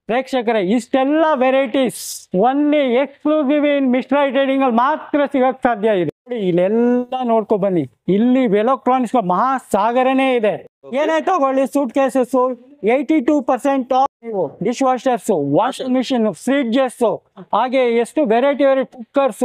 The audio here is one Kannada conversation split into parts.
ಪ್ರೇಕ್ಷಕರೇ ಇಷ್ಟೆಲ್ಲ varieties only exclusive in Mistry trading ಅಲ್ಲಿ ಮಾತ್ರ ಸಿಗಕ್ ಸಾಧ್ಯ ಇದೆ ನೋಡಿ ಇಲ್ಲೆಲ್ಲ ನೋಡ್ಕೊ ಬನ್ನಿ ಇಲ್ಲಿ ಎಲೆಕ್ಟ್ರಾನಿಕ್ಸ್ ಮಹಾ ಸಾಗರನೇ ಇದೆ ಏನೇ ತಗೊಳ್ಳಿ suitcases eighty two percent dishwashers washing machine fridges ಹಾಗೆ ಎಷ್ಟು variety variety cookers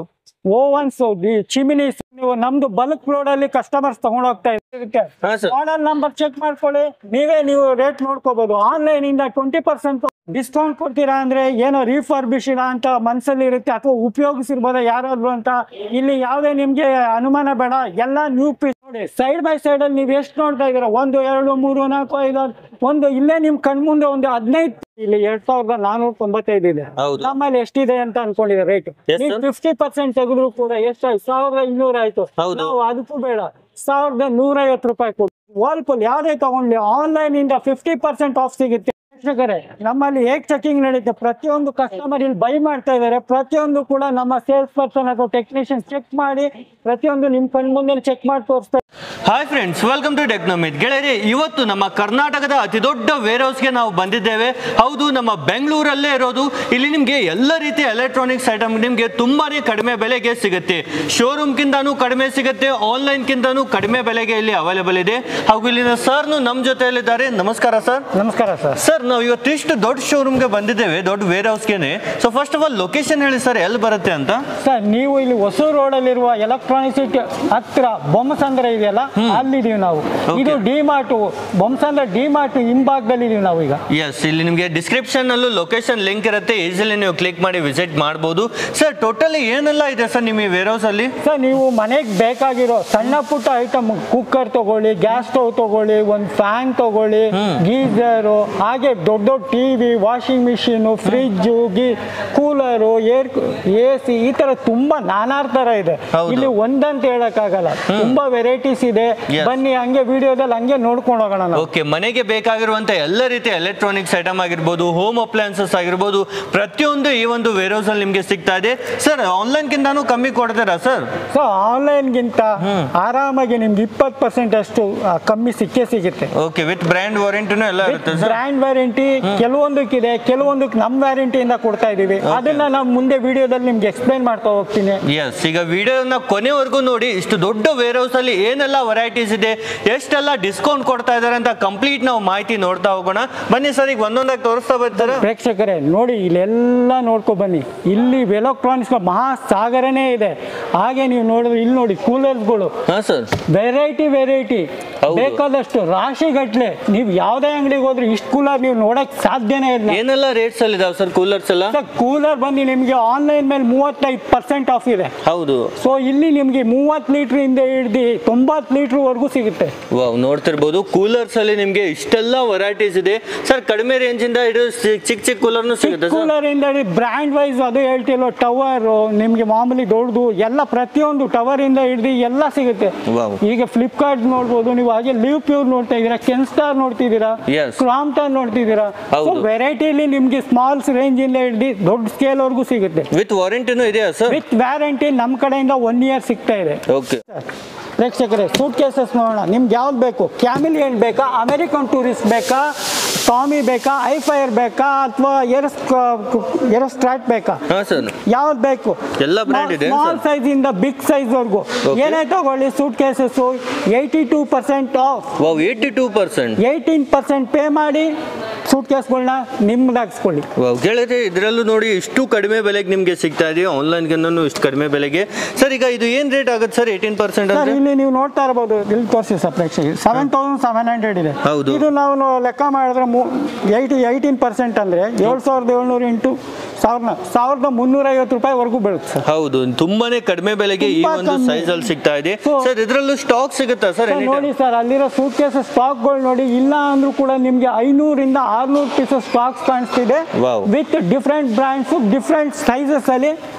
ovens chimneys ನೀವು ನಮ್ದು ಬಲ್ಕ್ ರೋಡ್ ಅಲ್ಲಿ ಕಸ್ಟಮರ್ಸ್ ತಗೊಂಡ್ ಹೋಗ್ತಾ ಇರುತ್ತೆ ಹಾ ಸರ್ ಮಾಡಲ್ ನಂಬರ್ ಚೆಕ್ ಮಾಡ್ಕೊಳ್ಳಿ ನೀವೇ ನೀವು ರೇಟ್ ನೋಡ್ಕೋಬಹುದು ಆನ್ಲೈನ್ ಇಂದ ಟ್ವೆಂಟಿ ಪರ್ಸೆಂಟ್ ಡಿಸ್ಕೌಂಟ್ ಕೊಡ್ತೀರಾ ಅಂದ್ರೆ ಏನೋ ರೀಫರ್ಬಿಶಿಡ ಅಂತ ಮನ್ಸಲ್ಲಿ ಇರುತ್ತೆ ಅಥವಾ ಉಪಯೋಗಿಸಿರ್ಬೋದ ಯಾರಾದ್ರು ಅಂತ ಇಲ್ಲಿ ಯಾವುದೇ ನಿಮ್ಗೆ ಅನುಮಾನ ಬೇಡ ಎಲ್ಲ ನ್ಯೂ ಪೀಸ್ ನೋಡಿ ಸೈಡ್ ಬೈ ಸೈಡ್ ಅಲ್ಲಿ ನೀವು ಎಷ್ಟು ನೋಡ್ತಾ ಇದೀರಾ ಒಂದು ಎರಡು ಮೂರು ನಾಲ್ಕು ಐದು ಆರು, ಒಂದು ಇಲ್ಲೇ ನಿಮ್ ಕಣ್ಮುಂದೆ ಒಂದು ಹದಿನೈದು ಇಲ್ಲಿ ಎರಡ್ ಸಾವಿರದ ನಾನೂರ ತೊಂಬತ್ತೈದು ಇದೆ ಹೌದು ನಮ್ಮಲ್ಲಿ ಎಷ್ಟಿದೆ ಅಂತ ಅನ್ಕೊಂಡಿದೆ rate Yes, sir. Fifty percent ತೆಗೆದ್ರು ಕೂಡ ಎಷ್ಟಾಯ್ತು ಸಾವಿರದ ಇನ್ನೂರ ಆಯ್ತು ಹೌದು. ನಾವು ಅದಕ್ಕೂ ಬೇಡ ಸಾವಿರದ ನೂರೈವತ್ತು ರೂಪಾಯಿ ಕೊಡು ವಾಲ್ಪುಲ್ ಯಾವ್ದೇ ತಗೊಂಡ್ಲಿ ಆನ್ಲೈನ್ ಇಂದ ಫಿಫ್ಟಿ ಪರ್ಸೆಂಟ್ ಆಫ್ ಸಿಗುತ್ತೆ ವೀಕ್ಷಕರೇ ನಮ್ಮಲ್ಲಿ ಹೇಗ್ ಚೆಕಿಂಗ್ ನಡೀತೆ ಪ್ರತಿಯೊಂದು ಕಸ್ಟಮರ್ ಇಲ್ಲಿ ಬೈ ಮಾಡ್ತಾ ಇದ್ದಾರೆ ಪ್ರತಿಯೊಂದು ಕೂಡ ನಮ್ಮ ಸೇಲ್ಸ್ ಪರ್ಸನ್ ಅಥವಾ ಟೆಕ್ನಿಷಿಯನ್ ಚೆಕ್ ಮಾಡಿ ಪ್ರತಿಯೊಂದು ನಿಮ್ ಕಣ್ಮುಂದೆ ಚೆಕ್ ಮಾಡಿ ತೋರಿಸ್ತಾರೆ hi friends welcome to Technomith ಗೆಳೆಯರಿ ಇವತ್ತು ನಮ್ಮ ಕರ್ನಾಟಕದ ಅತಿ ದೊಡ್ಡ ವೇರ್ ಹೌಸ್ಗೆ ನಾವು ಬಂದಿದ್ದೇವೆ ಹೌದು ನಮ್ಮ ಬೆಂಗಳೂರಲ್ಲೇ ಇರೋದು ಇಲ್ಲಿ ನಿಮಗೆ ಎಲ್ಲ ರೀತಿಯ ಎಲೆಕ್ಟ್ರಾನಿಕ್ಸ್ ಐಟಮ್ ನಿಮಗೆ ತುಂಬಾನೇ ಕಡಿಮೆ ಬೆಲೆಗೆ ಸಿಗುತ್ತೆ ಶೋರೂಮ್ಗಿಂತನೂ ಕಡಿಮೆ ಸಿಗುತ್ತೆ ಆನ್ಲೈನ್ಗಿಂತನೂ ಕಡಿಮೆ ಬೆಲೆಗೆ ಇಲ್ಲಿ ಅವೈಲೇಬಲ್ ಇದೆ ಹಾಗೂ ಇಲ್ಲಿನ ಸರ್ನು ನಮ್ಮ ಜೊತೆಯಲ್ಲಿದ್ದಾರೆ ನಮಸ್ಕಾರ ಸರ್ ನಮಸ್ಕಾರ ಸರ್ ಸರ್ ನಾವು ಇವತ್ತಿಷ್ಟು ದೊಡ್ಡ ಶೋರೂಮ್ಗೆ ಬಂದಿದ್ದೇವೆ ದೊಡ್ಡ ವೇರ್ ಹೌಸ್ಗೆನೆ so first of all location ಹೇಳಿ ಸರ್ ಎಲ್ಲಿ ಬರುತ್ತೆ ಅಂತ ಸರ್ ನೀವು ಇಲ್ಲಿ ಹೊಸೂರು ರೋಡಲ್ಲಿರುವ ಎಲೆಕ್ಟ್ರಾನಿಕ್ ಸಿಟಿ ಹತ್ರ ಬೊಮ್ಮಸಂದ್ರ ಇದೆಯಲ್ಲ ಅಲ್ಲಿದೀವಿ ನಾವು ಇದು ಡಿ ಮಾರ್ಟ್ ಬೊಮ್ಮಸಂದ್ರ ಡಿ ಮಾರ್ಟ್ ಹಿಂಭಾಗದಲ್ಲಿ ಇದೀವಿ ನಾವು ಈಗ ಎಸ್ ಇಲ್ಲಿ ನಿಮಗೆ ಡಿಸ್ಕ್ರಿಪ್ಷನ್ ಅಲ್ಲೂ ಲೊಕೇಶನ್ ಲಿಂಕ್ ಇರುತ್ತೆ ಈಸಿಲಿ ನೀವು ಕ್ಲಿಕ್ ಮಾಡಿ ವಿಸಿಟ್ ಮಾಡ್ಬೋದು ಸರ್ ಟೋಟಲಿ ಏನೆಲ್ಲ ಇದೆ ಸರ್ ನಿಮ್ಮ ಈ ವೇರ್ ಹೌಸ್ ಅಲ್ಲಿ ಸರ್ ನೀವು ಮನೆಗೆ ಬೇಕಾಗಿರೋ ಸಣ್ಣ ಪುಟ್ಟ ಐಟಮ್ ಕುಕ್ಕರ್ ತಗೊಳ್ಳಿ ಗ್ಯಾಸ್ ಸ್ಟವ್ ತಗೊಳ್ಳಿ ಒಂದು ಫ್ಯಾನ್ ತಗೊಳ್ಳಿ ಗೀಸರು ಹಾಗೆ ದೊಡ್ಡ ದೊಡ್ಡ ಟಿವಿ ವಾಷಿಂಗ್ ಮಿಷಿನು ಫ್ರಿಜ್ಜು ಗಿ ಕೂಲರು ಏರ್ ಎ ಸಿ ಈ ತರ ತುಂಬಾ ನಾನಾ ತರ ಇದೆ ಹೌದು. ಇಲ್ಲಿ ಒಂದಂತ ಹೇಳಕ್ಕಾಗಲ್ಲ ತುಂಬಾ ವೆರೈಟೀಸ್ ಇದೆ Yes. ಬನ್ನಿ ಹಂಗೆ ವಿಡಿಯೋದಲ್ಲಿ ಹಂಗೆ ನೋಡ್ಕೊಂಡು ಹೋಗೋಣ ನಾವು ಓಕೆ ಮನೆಗೆ ಬೇಕಾಗಿರುವಂತ ಎಲ್ಲ ರೀತಿಯ ಎಲೆಕ್ಟ್ರಾನಿಕ್ಸ್ ಐಟಮ್ ಆಗಿರ್ಬೋದು ಹೋಮ್ ಅಪ್ಲಯನ್ಸಸ್ ಆಗಿರ್ಬೋದು ಪ್ರತಿಯೊಂದು ಈ ಒಂದು ವೇರ್ ಹೌಸ್ ಅಲ್ಲಿ ನಿಮಗೆ ಸಿಗ್ತಾ ಇದೆ ಸರ್ ಆನ್ಲೈನ್ಗಿಂತಾನು ಕಮ್ಮಿ ಕೊಡ್ತೀರಾ ಸರ್ ಸೊ ಆನ್ಲೈನ್ಗಿಂತ ಆರಾಮಾಗಿ ನಿಮ್ಗೆ ಇಪ್ಪತ್ತು ಪರ್ಸೆಂಟ್ ಅಷ್ಟು ಆ, ಕಮ್ಮಿ ಸಿಕ್ಕೇ ಸಿಗುತ್ತೆ ಓಕೆ ವಿತ್ ಬ್ರ್ಯಾಂಡ್ ವಾರಂಟಿನೂ ಎಲ್ಲ ಇರುತ್ತೆ ಸರ್ ಬ್ರ್ಯಾಂಡ್ ವ್ಯಾರಂಟಿ ಕೆಲವೊಂದಕ್ಕಿದೆ ಕೆಲವೊಂದಕ್ಕೆ ನಮ್ಮ ವ್ಯಾರಂಟಿಯಿಂದ ಕೊಡ್ತಾ ಇದೀವಿ ಅದನ್ನ ನಾವು ಮುಂದೆ ವಿಡಿಯೋದಲ್ಲಿ ನಿಮ್ಗೆ ಎಕ್ಸ್ಪ್ಲೈನ್ ಮಾಡ್ತಾ ಹೋಗ್ತೀನಿ ಎಸ್ ಈಗ ವಿಡಿಯೋನ ಕೊನೆವರೆಗೂ ನೋಡಿ ಇಷ್ಟು ದೊಡ್ಡ ವೇರ್ ಹೌಸ್ ಅಲ್ಲಿ ಏನೆಲ್ಲ ವೆರೈಟೀಸ್ ಇದೆ ಎಷ್ಟೆಲ್ಲ ಡಿಸ್ಕೌಂಟ್ ಕೊಡ್ತಾ ಇದ್ದಾರೆ ಅಂತ ಕಂಪ್ಲೀಟ್ ನಾವು ಮಾಹಿತಿ ನೋಡ್ತಾ ಹೋಗೋಣ ಬನ್ನಿ ಸರ್ ಈಗ ಒಂದೊಂದಾಗಿ ತೋರಿಸ್ತಾ ಬರ್ತಾರೆ ಪ್ರೇಕ್ಷಕರೇ ನೋಡಿ ಇಲ್ಲೆಲ್ಲ ನೋಡ್ಕೊ ಬನ್ನಿ ಇಲ್ಲಿ ಎಲೆಕ್ಟ್ರಾನಿಕ್ಸ್ ಮಹಾ ಸಾಗರನೇ ಇದೆ ಹಾಗೆ ನೀವು ನೋಡಿದ್ರೆ ಇಲ್ಲಿ ನೋಡಿ ಕೂಲರ್ಸ್ಗಳು ಹಾ ಸರ್ ವೆರೈಟಿ ವೆರೈಟಿ ಹೌದು. ಬೇಕಾದಷ್ಟು ರಾಶಿಗಟ್ಲೆ ನೀವು ಯಾವುದೇ ಅಂಗಡಿಗೆ ಹೋದ್ರೆ ಇಷ್ಟು ಕೂಲರ್ ನೀವು ನೋಡಕ್ ಸಾಧ್ಯನೇ ಇಲ್ಲ ಏನೆಲ್ಲ ರೇಟ್ಸ್ ಅಲ್ಲಿ ಇದಾವೆ ಸರ್ ಕೂಲರ್ಸ್ ಎಲ್ಲ ಕೂಲರ್ ಬಂದು ನಿಮಗೆ ಆನ್ಲೈನ್ ಮೇಲೆ ಮೂವತ್ತೈದು ಪರ್ಸೆಂಟ್ ಆಫ್ ಇದೆ ಹೌದು ಸೊ ಇಲ್ಲಿ ನಿಮಗೆ ಮೂವತ್ತು ಲೀಟರ್ ಇಂದ ಹಿಡ್ದು ತೊಂಬತ್ತು ಲೀಟರ್ ವರೆಗೂ ಸಿಗುತ್ತೆ ವಾವ್ ನೋಡ್ತಿರ್ಬೋದು ಕೂಲರ್ಸ್ ಅಲ್ಲಿ ನಿಮ್ಗೆ ಇಷ್ಟೆಲ್ಲ ವೆರೈಟೀಸ್ ಇದೆ ಸರ್ ಕಡಿಮೆ ರೇಂಜ್ ಇಂದ ಹಿಡಿದು ಚಿಕ್ಕ ಚಿಕ್ಕ ಚಿಕ್ಕ ಕೂಲರ್ನು ಸಿಗುತ್ತೆ ಸರ್ ಕೂಲರ್ ಇಂದ ಬ್ರ್ಯಾಂಡ್ ವೈಸ್ ಅದು ಹೇಳ್ತಿಲ್ಲ ಟವರ್ ನಿಮ್ಗೆ ಮಾಮೂಲಿ ದೊಡ್ಡದು ಎಲ್ಲ ಪ್ರತಿಯೊಂದು ಟವರ್ ಇಂದ ಹಿಡ್ದು ಎಲ್ಲ ಸಿಗುತ್ತೆ ವಾವ್ ಈಗ ಫ್ಲಿಪ್ಕಾರ್ಟ್ ನೋಡ್ಬೋದು ನೀವು ಹಾಗೆ ಲಿವ್ ಪ್ಯೂರ್ ನೋಡ್ತಾ ಇದೀರಾ ಕೆನ್ಸ್ಟಾರ್ ನೋಡ್ತಿದ್ದೀರಾ Yes. ಕ್ರಾಂಪ್ಟನ್ ನೋಡ್ತಿದ್ದೀರಾ ಸೊ ಹೌದು. ವೆರೈಟಿಲಿ ನಿಮ್ಗೆ ಸ್ಮಾಲ್ಸ್ ರೇಂಜ್ ಇಂದ ಹಿಡ್ದು ದೊಡ್ಡ ಸ್ಕೇಲ್ ವರೆಗೂ ಸಿಗುತ್ತೆ ವಿತ್ ವಾರಂಟಿನೂ ಇದೆಯಾ ಸರ್ ವಿತ್ ವ್ಯಾರಂಟಿ ನಮ್ಮ ಕಡೆಯಿಂದ ಒನ್ ಇಯರ್ ಸಿಗ್ತಾ ಇದೆ ಓಕೆ ಪ್ರೇಕ್ಷಕರೇ ಸೂಟ್ ಕೇಸಸ್ ನೋಡೋಣ ನಿಮ್ಗೆ ಯಾವ್ದು ಬೇಕು ಕ್ಯಾಮಿಲಿಯನ್ ಬೇಕಾ ಅಮೆರಿಕನ್ ಟೂರಿಸ್ಟ್ ಬೇಕಾ ಟಾಮಿ ಬೇಕಾ ಐಫೈರ್ ಬೇಕಾ ಅಥವಾ ಎರಸ್ ಎರಸ್ಟ್ರಾಟ್ ಬೇಕಾ ಹಾ ಸರ್ ಯಾವ್ದು ಬೇಕು ಎಲ್ಲ brand ಇದೆ, ಸ್ಮಾಲ್ sir? ಸೈಜ್ ಇಂದ ಬಿಗ್ ಸೈಜ್ ವರೆಗೂ Okay. ಏನೇ ತಗೊಳ್ಳಿ suitcases eighty two percent off wow eighty two percent eighteen percent pay ಮಾಡಿ ಸೂಟ್ ಕೇಸ್ಗಳನ್ನ ನಿಮ್ದಾಗಿಸ್ಕೊಳ್ಳಿ ವಾವ್ ಗೆಳೆಯರೆ ಇದರಲ್ಲೂ ನೋಡಿ ಇಷ್ಟು ಕಡಿಮೆ ಬೆಲೆಗೆ ನಿಮಗೆ ಸಿಗ್ತಾ ಇದೆ ಆನ್ಲೈನ್ಗಿನ್ನೂ ಇಷ್ಟು ಕಡಿಮೆ ಬೆಲೆಗೆ ಸರ್ ಈಗ ಇದು ಏನ್ ರೇಟ್ ಆಗುತ್ತೆ ಸರ್ ಏಯ್ಟೀನ್ ಪರ್ಸೆಂಟ್ ಸರ್ ಅಂದ್ರೆ ಇಲ್ಲಿ ನೀವು ನೋಡ್ತಾ ಇರಬಹುದು ಇಲ್ಲಿ ತೋರಿಸಿ ಸರ್ ಪ್ರೇಕ್ಷಕರಿಗೆ ಸೆವೆನ್ ತೌಸಂಡ್ ಸೆವೆನ್ ಹಂಡ್ರೆಡ್ ಇದೆ ಹೌದು. ಇದು ನಾವು ನೋ- ಲೆಕ್ಕ ಮಾಡಿದ್ರೆ ಏಯ್ಟಿ ಏಯ್ಟೀನ್ ಪರ್ಸೆಂಟ್ ಅಂದ್ರೆ ಏಳು ಸಾವಿರದ ಏಳ್ನೂರು ಇಂಟು ಸಾವಿರದ ಸಾವಿರದ ಮುನ್ನೂರ ಐವತ್ತು ರೂಪಾಯಿವರೆಗೂ ಬೀಳುತ್ತೆ ಸರ್ ಹೌದು ತುಂಬಾನೇ ಕಡಿಮೆ ಬೆಲೆಗೆ ಈ ತುಂಬಾ ಒಂದು ಕಮ್ಮಿ. ಸೈಜ್ ಅಲ್ಲಿ ಸಿಗ್ತಾ ಇದೆ So- ಸರ್ ಇದರಲ್ಲೂ ಸ್ಟಾಕ್ ಸಿಗುತ್ತಾ ಸರ್ ಸರ್ ನೋಡಿ ಸರ್ ಅಲ್ಲಿರೋ ಸೂಟ್ ಕೇಸ್ ಸ್ಟಾಕ್ಗಳು ನೋಡಿ ಇಲ್ಲ ಅಂದ್ರೂ ಕೂಡ ನಿಮಗೆ ಐನೂರಿಂದ ಆರ್ನೂರು ಪೀಸಸ್ ಸ್ಟಾಕ್ಸ್ ಕಾಣಿಸ್ತಿದೆ Wow. With different brands different sizes ಅಲ್ಲಿ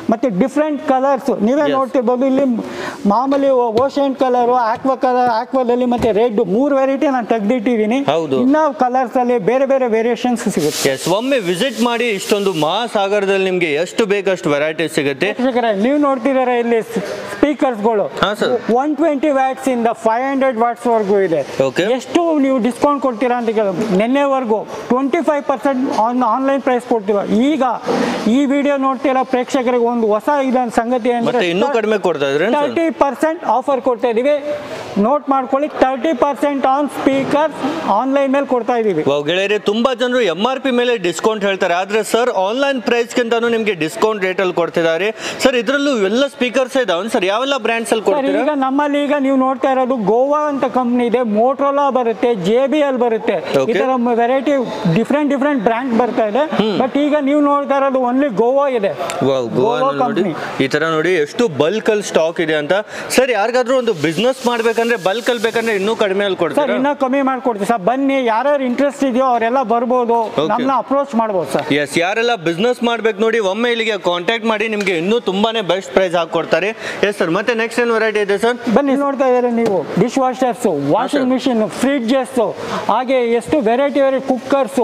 ಮತ್ತೆ ಡಿಫ್ರೆಂಟ್ ಕಲರ್ಸ್ ನೀವೇ Yes. ನೋಡ್ತಿರ್ಬೋದು ಇಲ್ಲಿ ಮಾಮೂಲಿ ಓಷನ್ ಕಲರು ಆಕ್ವಾ ಕಲರ್ ಆಕ್ವಾದಲ್ಲಿ ಮತ್ತೆ ರೆಡ್ ಮೂರು ವೆರೈಟಿ ನಾನು ತೆಗ್ದಿಟ್ಟಿದ್ದೀನಿ ಹೌದು. ಇನ್ನ ಕಲರ್ಸ್ ಅಲ್ಲಿ ಬೇರೆ ಬೇರೆ ವೇರಿಯೇಷನ್ಸ್ ಸಿಗುತ್ತೆ ಎಸ್ ಒಮ್ಮೆ ವಿಸಿಟ್ ಮಾಡಿ ಇಷ್ಟೊಂದು ಮಹಾಸಾಗರದಲ್ಲಿ ನಿಮ್ಗೆ ಎಷ್ಟು ಬೇಕಷ್ಟು ವೆರೈಟೀಸ್ ಸಿಗುತ್ತೆ ವೀಕ್ಷಕರೇ, ನೀವು ನೋಡ್ತಿದ್ದಾರೆ ಇಲ್ಲಿ ಸ್ಪೀಕರ್ಸ್ಗಳು ಹಾ, sir. ಒನ್ ಟ್ವೆಂಟಿ ವ್ಯಾಟ್ಸ್ ಇಂದ ಫೈವ್ ಹಂಡ್ರೆಡ್ ವಾಟ್ಸ್ ವರೆಗೂ ಇದೆ Okay. ಎಷ್ಟು ನೀವು ಡಿಸ್ಕೌಂಟ್ ಕೊಡ್ತೀರಾ ಅಂತ ಕೇಳ ನಿನ್ನೆವರೆಗೂ twenty five percent on online price ಕೊಡ್ತೀವ ಈಗ ಈ ವಿಡಿಯೋ ನೋಡ್ತಿರೋ ಪ್ರೇಕ್ಷಕರಿಗೆ ಒಂದು ಹೊಸ ಇದೊಂದು ಸಂಗತಿ ಮತ್ತೆ ಇನ್ನೂ ಕಡಿಮೆ ಕೊಡ್ತಾ ಇದ್ರೆ ತರ್ಟಿ ಪರ್ಸೆಂಟ್ ಆಫರ್ ಕೊಡ್ತಾ ಇದೀವಿ ನೋಟ್ ಮಾಡ್ಕೊಳ್ಳಿ thirty percent on speaker online ಮೇಲೆ ಕೊಡ್ತಾ ಇದೀವಿ ವಾವ್ ಗೆಳೆಯರೆ ತುಂಬಾ ಜನರು ಎಂ ಆರ್ ಪಿ ಮೇಲೆ ಡಿಸ್ಕೌಂಟ್ ಹೇಳ್ತಾರೆ ಆದ್ರೆ ಸರ್ ಆನ್ಲೈನ್ ಪ್ರೈಸ್ಗಿಂತಾನು ನಿಮ್ಗೆ ಡಿಸ್ಕೌಂಟ್ ರೇಟ್ ಅಲ್ಲಿ ಕೊಡ್ತಿದ್ದಾರೆ ಸರ್ ಇದರಲ್ಲೂ ಎಲ್ಲ ಸ್ಪೀಕರ್ಸ್ ಇದಾವೆ ಸರ್ ಯಾವೆಲ್ಲ ಬ್ರ್ಯಾಂಡ್ಸ್ ಅಲ್ಲಿ ಸರ್ ಕೊಡ್ತೀರಾ ಈಗ ನಮ್ಮಲ್ಲಿ ಈಗ ನೀವು ನೋಡ್ತಾ ಇರೋದು ಗೋವಾ ಅಂತ ಕಂಪ್ನಿ ಇದೆ ಮೋಟ್ರೋಲಾ ಬರುತ್ತೆ ಜೆ ಬಿ ಎಲ್ ಬರುತ್ತೆ Okay. ಈ ತರ ವೆರೈಟಿ ಡಿಫ್ರೆಂಟ್ ಡಿಫ್ರೆಂಟ್ ಬ್ರ್ಯಾಂಡ್ ಬರ್ತಾ ಇದೆ ಬಟ್ ಈಗ ನೀವು ನೋಡ್ತಾ ಇರೋದು ಓನ್ಲಿ ಗೋವಾ ಇದೆ ವಾವ್ ಗೋವಾ ಗೋವಾ ನೋಡಿ company. ಈ ತರ ನೋಡಿ ಎಷ್ಟು ಬಲ್ಕ್ ಅಲ್ಲಿ ಸ್ಟಾಕ್ ಇದೆ ಅಂತ ಸರ್ ಯಾರಿಗಾದ್ರೂ ಒಂದು ಬಿಸ್ನೆಸ್ ಮಾಡ್ಬೇಕಂದ್ರೆ ಬಲ್ಕ್ ಅಲ್ಲಿ ಬೇಕಂದ್ರೆ ಇನ್ನೂ ಕಡಿಮೆ ಅಲ್ಲಿ ಸರ್ ಕೊಡ್ತೀರಾ ಇನ್ನೂ ಕಮ್ಮಿ ಮಾಡ್ಕೊಡ್ತೀವಿ ಸರ್ ಬನ್ನಿ ಯಾರ್ಯಾರು ಇಂಟ್ರೆಸ್ಟ್ ಇದೆಯೋ ಅವರೆಲ್ಲ ಬರ್ಬೋದು Okay. ನಮ್ಮನ್ನ ಅಪ್ರೋಚ್ ಮಾಡ್ಬೋದು ಸರ್ ಎಸ್ ಯಾರೆಲ್ಲ ಬಿಸ್ನೆಸ್ ಮಾಡ್ಬೇಕು ನೋಡಿ ಒಮ್ಮೆ ಇಲ್ಲಿಗೆ ಕಾಂಟ್ಯಾಕ್ಟ್ ಮಾಡಿ ನಿಮ್ಗೆ ಇನ್ನೂ ತುಂಬಾನೇ ಬೆಸ್ಟ್ ಪ್ರೈಸ್ ಹಾಕೊಡ್ತಾರೆ ಎಸ್ ಸರ್ ಮತ್ತೆ ನೆಕ್ಸ್ಟ್ ಏನು ವೆರೈಟಿ ಇದೆ ಸರ್ ಬನ್ನಿ ನೋಡ್ತಾ ಇದ್ದಾರೆ ನೀವು dishwashers washing sir. Machine fridges ಹಾಗೆ ಎಷ್ಟು variety variety cookers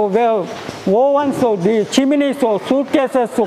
ovens chimneys suitcases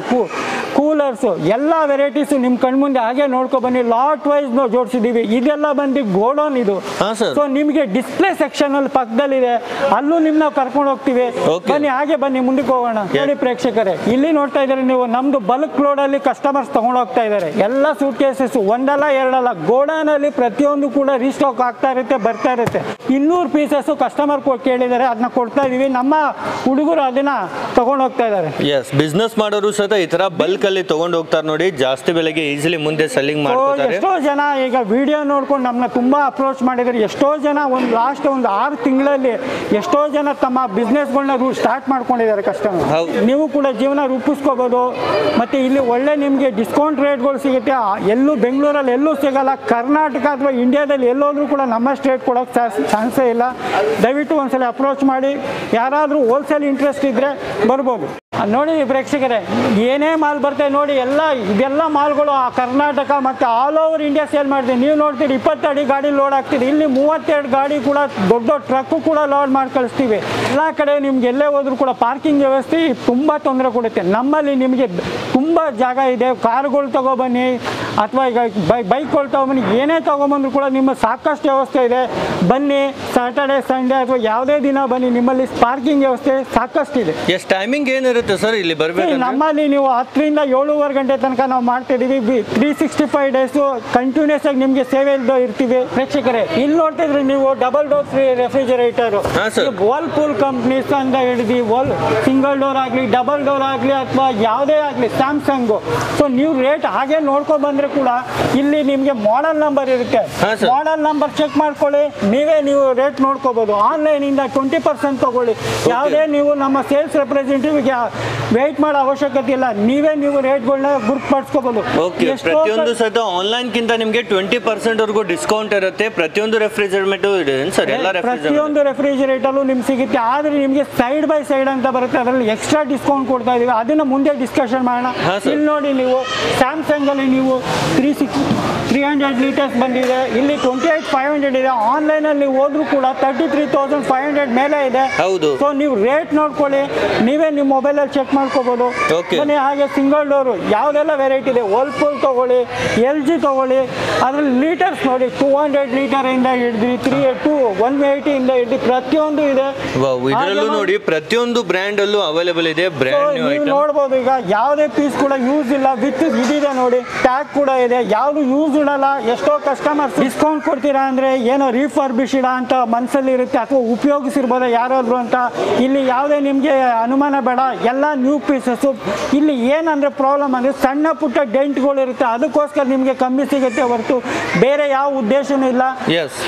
coolers ಎಲ್ಲ ವೆರೈಟೀಸು ನಿಮ್ಮ ಕಣ್ಮುಂದೆ ಹಾಗೆ ನೋಡ್ಕೊ ಬನ್ನಿ ಲಾಟ್ ವೈಸ್ ನಾವು ಜೋಡಿಸಿದ್ದೀವಿ ಇದೆಲ್ಲ ಬಂದು ಗೋಡೌನ್ ಇದು ಹಾ, sir. ಸೊ ನಿಮಗೆ ಡಿಸ್ಪ್ಲೇ ಸೆಕ್ಷನ್ ಅಲ್ಲಿ ಪಕ್ಕದಲ್ಲಿದೆ ಅಲ್ಲೂ ನಿಮ್ನ ಕರ್ಕೊಂಡು ಹೋಗ್ತೀವಿ Okay. ಬನ್ನಿ ಹಾಗೆ ಬನ್ನಿ ಮುಂದಕ್ಕೆ ಹೋಗೋಣ ನೋಡಿ ಪ್ರೇಕ್ಷಕರೇ ಇಲ್ಲಿ ನೋಡ್ತಾ ಇದ್ದಾರೆ ನೀವು ನಮ್ದು ಬಲ್ಕ್ ಲೋಡ್ ಅಲ್ಲಿ ಕಸ್ಟಮರ್ಸ್ ತಗೊಂಡು ಹೋಗ್ತಾ ಇದ್ದಾರೆ ಎಲ್ಲ ಸೂಟ್ ಕೇಸಸ್ ಒಂದಲ್ಲ ಎರಡಲ್ಲ ಗೋಡೌನ್ ಅಲ್ಲಿ ಪ್ರತಿಯೊಂದು ಕೂಡ ರೀಸ್ಟಾಕ್ ಆಗ್ತಾ ಇರುತ್ತೆ ಬರ್ತಾ ಇರುತ್ತೆ ಇನ್ನೂರು ಪೀಸಸ್ ಕಸ್ಟಮರ್ ಕೇಳಿದ್ದಾರೆ ಅದನ್ನ ಕೊಡ್ತಾ ಇದೀವಿ ನಮ್ಮ ಹುಡುಗರು ಅದನ್ನ ತಗೊಂಡು ಹೋಗ್ತಾ ಇದ್ದಾರೆ ಎಸ್ ಬಿಸ್ನೆಸ್ ಮಾಡೋರು ಸಹಿತ ಈ ತರ ಬಲ್ಕ್ ಅಲ್ಲಿ ತಗೊಂಡು ಹೋಗ್ತಾರೆ ನೋಡಿ ಜಾಸ್ತಿ ಬೆಲೆಗೆ ಈಸಿಲಿ ಮುಂದೆ ಸೆಲ್ಲಿಂಗ್ So, ಮಾಡ್ಕೋತಾರೆ ಎಷ್ಟೋ ಜನ ಈಗ ವಿಡಿಯೋ ನೋಡ್ಕೊಂಡು ನಮ್ಮನ್ನ ತುಂಬಾ ಅಪ್ರೋಚ್ ಮಾಡಿದ್ದಾರೆ ಎಷ್ಟೋ ಜನ ಒಂದು ಲಾಸ್ಟ್ ಒಂದು ಆರು ತಿಂಗಳಲ್ಲಿ ಎಷ್ಟೋ ಜನ ತಮ್ಮ ಬಿಸ್ನೆಸ್ಗಳನ್ನ ಸ್ಟಾರ್ಟ್ ಮಾಡ್ಕೊಂಡಿದ್ದಾರೆ ಕಸ್ಟಮರ್ ಹೌದು. ನೀವು ಕೂಡ ಜೀವನ ರೂಪಿಸ್ಕೋಬೋದು ಮತ್ತೆ ಇಲ್ಲಿ ಒಳ್ಳೆ ನಿಮಗೆ ಡಿಸ್ಕೌಂಟ್ ರೇಟ್ಗಳು ಸಿಗುತ್ತೆ ಆ, ಎಲ್ಲೂ ಬೆಂಗಳೂರಲ್ಲಿ ಎಲ್ಲೂ ಸಿಗಲ್ಲ ಕರ್ನಾಟಕ ಅಥವಾ ಇಂಡಿಯಾದಲ್ಲಿ ಎಲ್ಲೋದ್ರೂ ಕೂಡ ನಮ್ಮ ಸ್ಟೇಟ್ ಕೊಡೋಕ್ಕೆ ಚಾನ್ಸೇ ಇಲ್ಲ ದಯವಿಟ್ಟು ಒಂದ್ಸಲ ಅಪ್ರೋಚ್ ಮಾಡಿ ಯಾರಾದರೂ ಹೋಲ್ಸೇಲ್ ಇಂಟ್ರೆಸ್ಟ್ ಇದ್ದರೆ ಬರ್ಬೋದು ಆ, ನೋಡಿ ಪ್ರೇಕ್ಷಕರೇ ಏನೇ ಮಾಲ್ ಬರ್ತದೆ ನೋಡಿ ಎಲ್ಲ ಇದೆಲ್ಲ ಮಾಲ್ಗಳು ಆ ಕರ್ನಾಟಕ ಮತ್ತು ಆಲ್ ಓವರ್ ಇಂಡಿಯಾ ಸೇಲ್ ಮಾಡ್ತೀವಿ ನೀವು ನೋಡ್ತೀರಿ ಇಪ್ಪತ್ತು ಅಡಿ ಗಾಡಿ ಲೋಡ್ ಆಗ್ತೀರಿ ಇಲ್ಲಿ ಮೂವತ್ತೆರಡು ಗಾಡಿ ಕೂಡ ದೊಡ್ಡ ದೊಡ್ಡ ಟ್ರಕ್ಕು ಕೂಡ ಲೋಡ್ ಮಾಡಿ ಕಳಿಸ್ತೀವಿ ಎಲ್ಲ ಕಡೆ ನಿಮ್ಗೆ ಎಲ್ಲೇ ಹೋದ್ರೂ ಕೂಡ ಪಾರ್ಕಿಂಗ್ ವ್ಯವಸ್ಥೆ ತುಂಬ ತೊಂದರೆ ಕೊಡುತ್ತೆ ನಮ್ಮಲ್ಲಿ ನಿಮಗೆ ತುಂಬ ಜಾಗ ಇದೆ ಕಾರ್ಗಳು ತಗೊಬನ್ನಿ ಅಥವಾ ಈಗ ಬೈ ಬೈಕ್ಗಳು ತಗೊಬನ್ನಿ ಏನೇ ತಗೊಂಬಂದ್ರು ಕೂಡ ನಿಮ್ಮ ಸಾಕಷ್ಟು ವ್ಯವಸ್ಥೆ ಇದೆ ಬನ್ನಿ ಸ್ಯಾಟರ್ಡೆ ಸಂಡೇ ಅಥವಾ ಯಾವುದೇ ದಿನ ಬನ್ನಿ ನಿಮ್ಮಲ್ಲಿ ಪಾರ್ಕಿಂಗ್ ವ್ಯವಸ್ಥೆ ಸಾಕಷ್ಟು ಇದೆ ಎಸ್ ಟೈಮಿಂಗ್ ಏನಿರುತ್ತೆ ಸರ್ ಇಲ್ಲಿ See, ಬರ್ಬೇಕಂದ್ರೆ ನಮ್ಮಲ್ಲಿ ನೀವು ಹತ್ತರಿಂದ ಏಳುವರೆ ಗಂಟೆ ತನಕ ನಾವು ಮಾಡ್ತಿದೀವಿ three sixty five days continuous ಆಗಿ ನಿಮಗೆ ಸೇವೆ ಇಲ್ದೋ ಇರ್ತೀವಿ ಪ್ರೇಕ್ಷಕರೇ ಇಲ್ಲಿ ನೋಡ್ತಿದ್ರಿ ನೀವು ಡಬಲ್ ಡೋರ್ ಫ್ರೀ ರೆಫ್ರಿಜರೇಟರ್ ಹಾ, sir. ವರ್ಲ್ಪೂಲ್ ಕಂಪ್ನೀಸ್ ಅಂತ ಹಿಡಿದು ವಲ್ ಸಿಂಗಲ್ ಡೋರ್ ಆಗಲಿ ಡಬಲ್ ಡೋರ್ ಆಗಲಿ ಅಥವಾ ಯಾವುದೇ ಆಗಲಿ ಸ್ಯಾಮ್ಸಂಗು ಸೊ ನೀವು ರೇಟ್ ಹಾಗೆ ನೋಡ್ಕೊಂಡು ಬಂದ್ರೆ ಕೂಡ ಇಲ್ಲಿ ನಿಮಗೆ ಮಾಡೆಲ್ ನಂಬರ್ ಇರುತ್ತೆ ಹಾ, sir. ಮಾಡೆಲ್ ನಂಬರ್ ಚೆಕ್ ಮಾಡ್ಕೊಳ್ಳಿ ನೀವೇ ನೀವು ರೇಟ್ ನೋಡ್ಕೋಬಹುದು ಆನ್ಲೈನ್ ಇಂದ ಟ್ವೆಂಟಿ ಪರ್ಸೆಂಟ್ ತಗೊಳ್ಳಿ ಯಾವುದೇ ನೀವು ನಮ್ಮ ಸೇಲ್ಸ್ ರೆಪ್ರೆಸೆಂಟೇಟಿವ್ಗೆ ವೇಟ್ ಮಾಡೋ ಅವಶ್ಯಕತೆ ಇಲ್ಲ ನೀವೇ ನೀವು ರೇಟ್ಗಳನ್ನ ಗುರುಪಡಿಸ್ಕೋಬಹುದು ಓಕೆ ಪ್ರತಿಯೊಂದು ಸಹಿತ ಆನ್ಲೈನ್ ಕಿಂತ ನಿಮಗೆ ಟ್ವೆಂಟಿ ಪರ್ಸೆಂಟ್ ವರೆಗೂ ಡಿಸ್ಕೌಂಟ್ ಇರುತ್ತೆ ಪ್ರತಿಯೊಂದು ರೆಫ್ರಿಜರೇಟ್ ಇದೆ ಸರ್ ಎಲ್ಲ ರೆಫ್ರಿಜರೇಟ್ ಪ್ರತಿಯೊಂದು ರೆಫ್ರಿಜರೇಟರ್ಲು ನಿಮ್ಗೆ ಸಿಗುತ್ತೆ ಆದ್ರೆ ನಿಮಗೆ ಸೈಡ್ ಬೈ ಸೈಡ್ ಅಂತ ಬರುತ್ತೆ ಅದರಲ್ಲಿ ಎಕ್ಸ್ಟ್ರಾ ಡಿಸ್ಕೌಂಟ್ ಕೊಡ್ತಾ ಇದೀವಿ ಅದನ್ನ ಮುಂದೆ ಡಿಸ್ಕಷನ್ ಮಾಡೋಣ ಹಾ, sir. ಇಲ್ಲಿ ನೋಡಿ ನೀವು ಸ್ಯಾಮ್ಸಂಗ್ ಅಲ್ಲಿ ನೀವು three six three hundred litres ಬಂದಿದೆ ಇಲ್ಲಿ ಟ್ವೆಂಟಿ ಏಟ್ ಫೈವ್ ಹಂಡ್ರೆಡ್ ಇದೆ ಆನ್ಲೈನ್ ಅಲ್ಲಿ ಹೋದ್ರೂ ಕೂಡ thirty three thousand five hundred ಮೇಲೆ ಇದೆ ಹೌದು. ಸೊ ನೀವು ರೇಟ್ ನೋಡ್ಕೊಳ್ಳಿ ನೀವೇ ನಿಮ್ಮ ಮೊಬೈಲಲ್ಲಿ ಚೆಕ್ ಮಾಡ್ಕೋಬಹುದು Okay. ಬನ್ನಿ ಹಾಗೆ ಸಿಂಗಲ್ ಡೋರು ಯಾವುದೆಲ್ಲ ವೆರೈಟಿ ಇದೆ ವರ್ಲ್ಪೂಲ್ ತಗೊಳ್ಳಿ ಎಲ್ ಜಿ ತಗೊಳ್ಳಿ ಅದ್ರಲ್ಲಿ ಲೀಟರ್ಸ್ ನೋಡಿ ಟೂ ಹಂಡ್ರೆಡ್ ಲೀಟರ್ ಇಂದ ಹಿಡಿದ್ರಿ ತ್ರೀ ಟು ಒನ್ ಏಯ್ಟಿ ಇಂದ ಹಿಡಿದು ಪ್ರತಿಯೊಂದು ಇದೆ ಇದರಲ್ಲೂ ಹಾಗೆ ನೋಡಿ ಪ್ರತಿಯೊಂದು ಬ್ರ್ಯಾಂಡ್ ಅಲ್ಲೂ ಅವೈಲೇಬಲ್ ಇದೆ So, ಬ್ರ್ಯಾಂಡ್ ನ್ಯೂ ನೀವು ಐಟಮ್ ನೋಡ್ಬೋದು ಈಗ ಯಾವುದೇ ಪೀಸ್ ಕೂಡ ಯೂಸ್ ಇಲ್ಲ ವಿತ್ ಇದಿದೆ ನೋಡಿ ಟ್ಯಾಗ್ ಕೂಡ ಇದೆ ಯಾವುದು ಯೂಸ್ ಇಡಲ್ಲ ಎಷ್ಟೋ ಕಸ್ಟಮರ್ಸ್ ಡಿಸ್ಕೌಂಟ್ ಕೊಡ್ತೀರಾ ಅಂದ್ರೆ ಏನೋ ರೀಫರ್ಬಿಶಿಡ ಅಂತ ಮನಸ್ಸಲ್ಲಿ ಇರುತ್ತೆ ಅಥವಾ ಉಪಯೋಗಿಸಿರ್ಬೋದ ಯಾರಾದ್ರು ಅಂತ ಇಲ್ಲಿ ಯಾವುದೇ ನಿಮಗೆ ಅನುಮಾನ ಬೇಡ ಎಲ್ಲ ನ್ಯೂ ಪೀಸಸ್ ಇಲ್ಲಿ ಏನಂದ್ರೆ ಪ್ರಾಬ್ಲಮ್ ಅಂದ್ರೆ ಸಣ್ಣ ಪುಟ್ಟ ಡೆಂಟ್ಗಳು ಇರುತ್ತೆ ಅದಕ್ಕೋಸ್ಕರ ನಿಮಗೆ ಕಮ್ಮಿ ಸಿಗುತ್ತೆ ಹೊರತು ಬೇರೆ ಯಾವ ಉದ್ದೇಶನೂ ಇಲ್ಲ ಎಸ್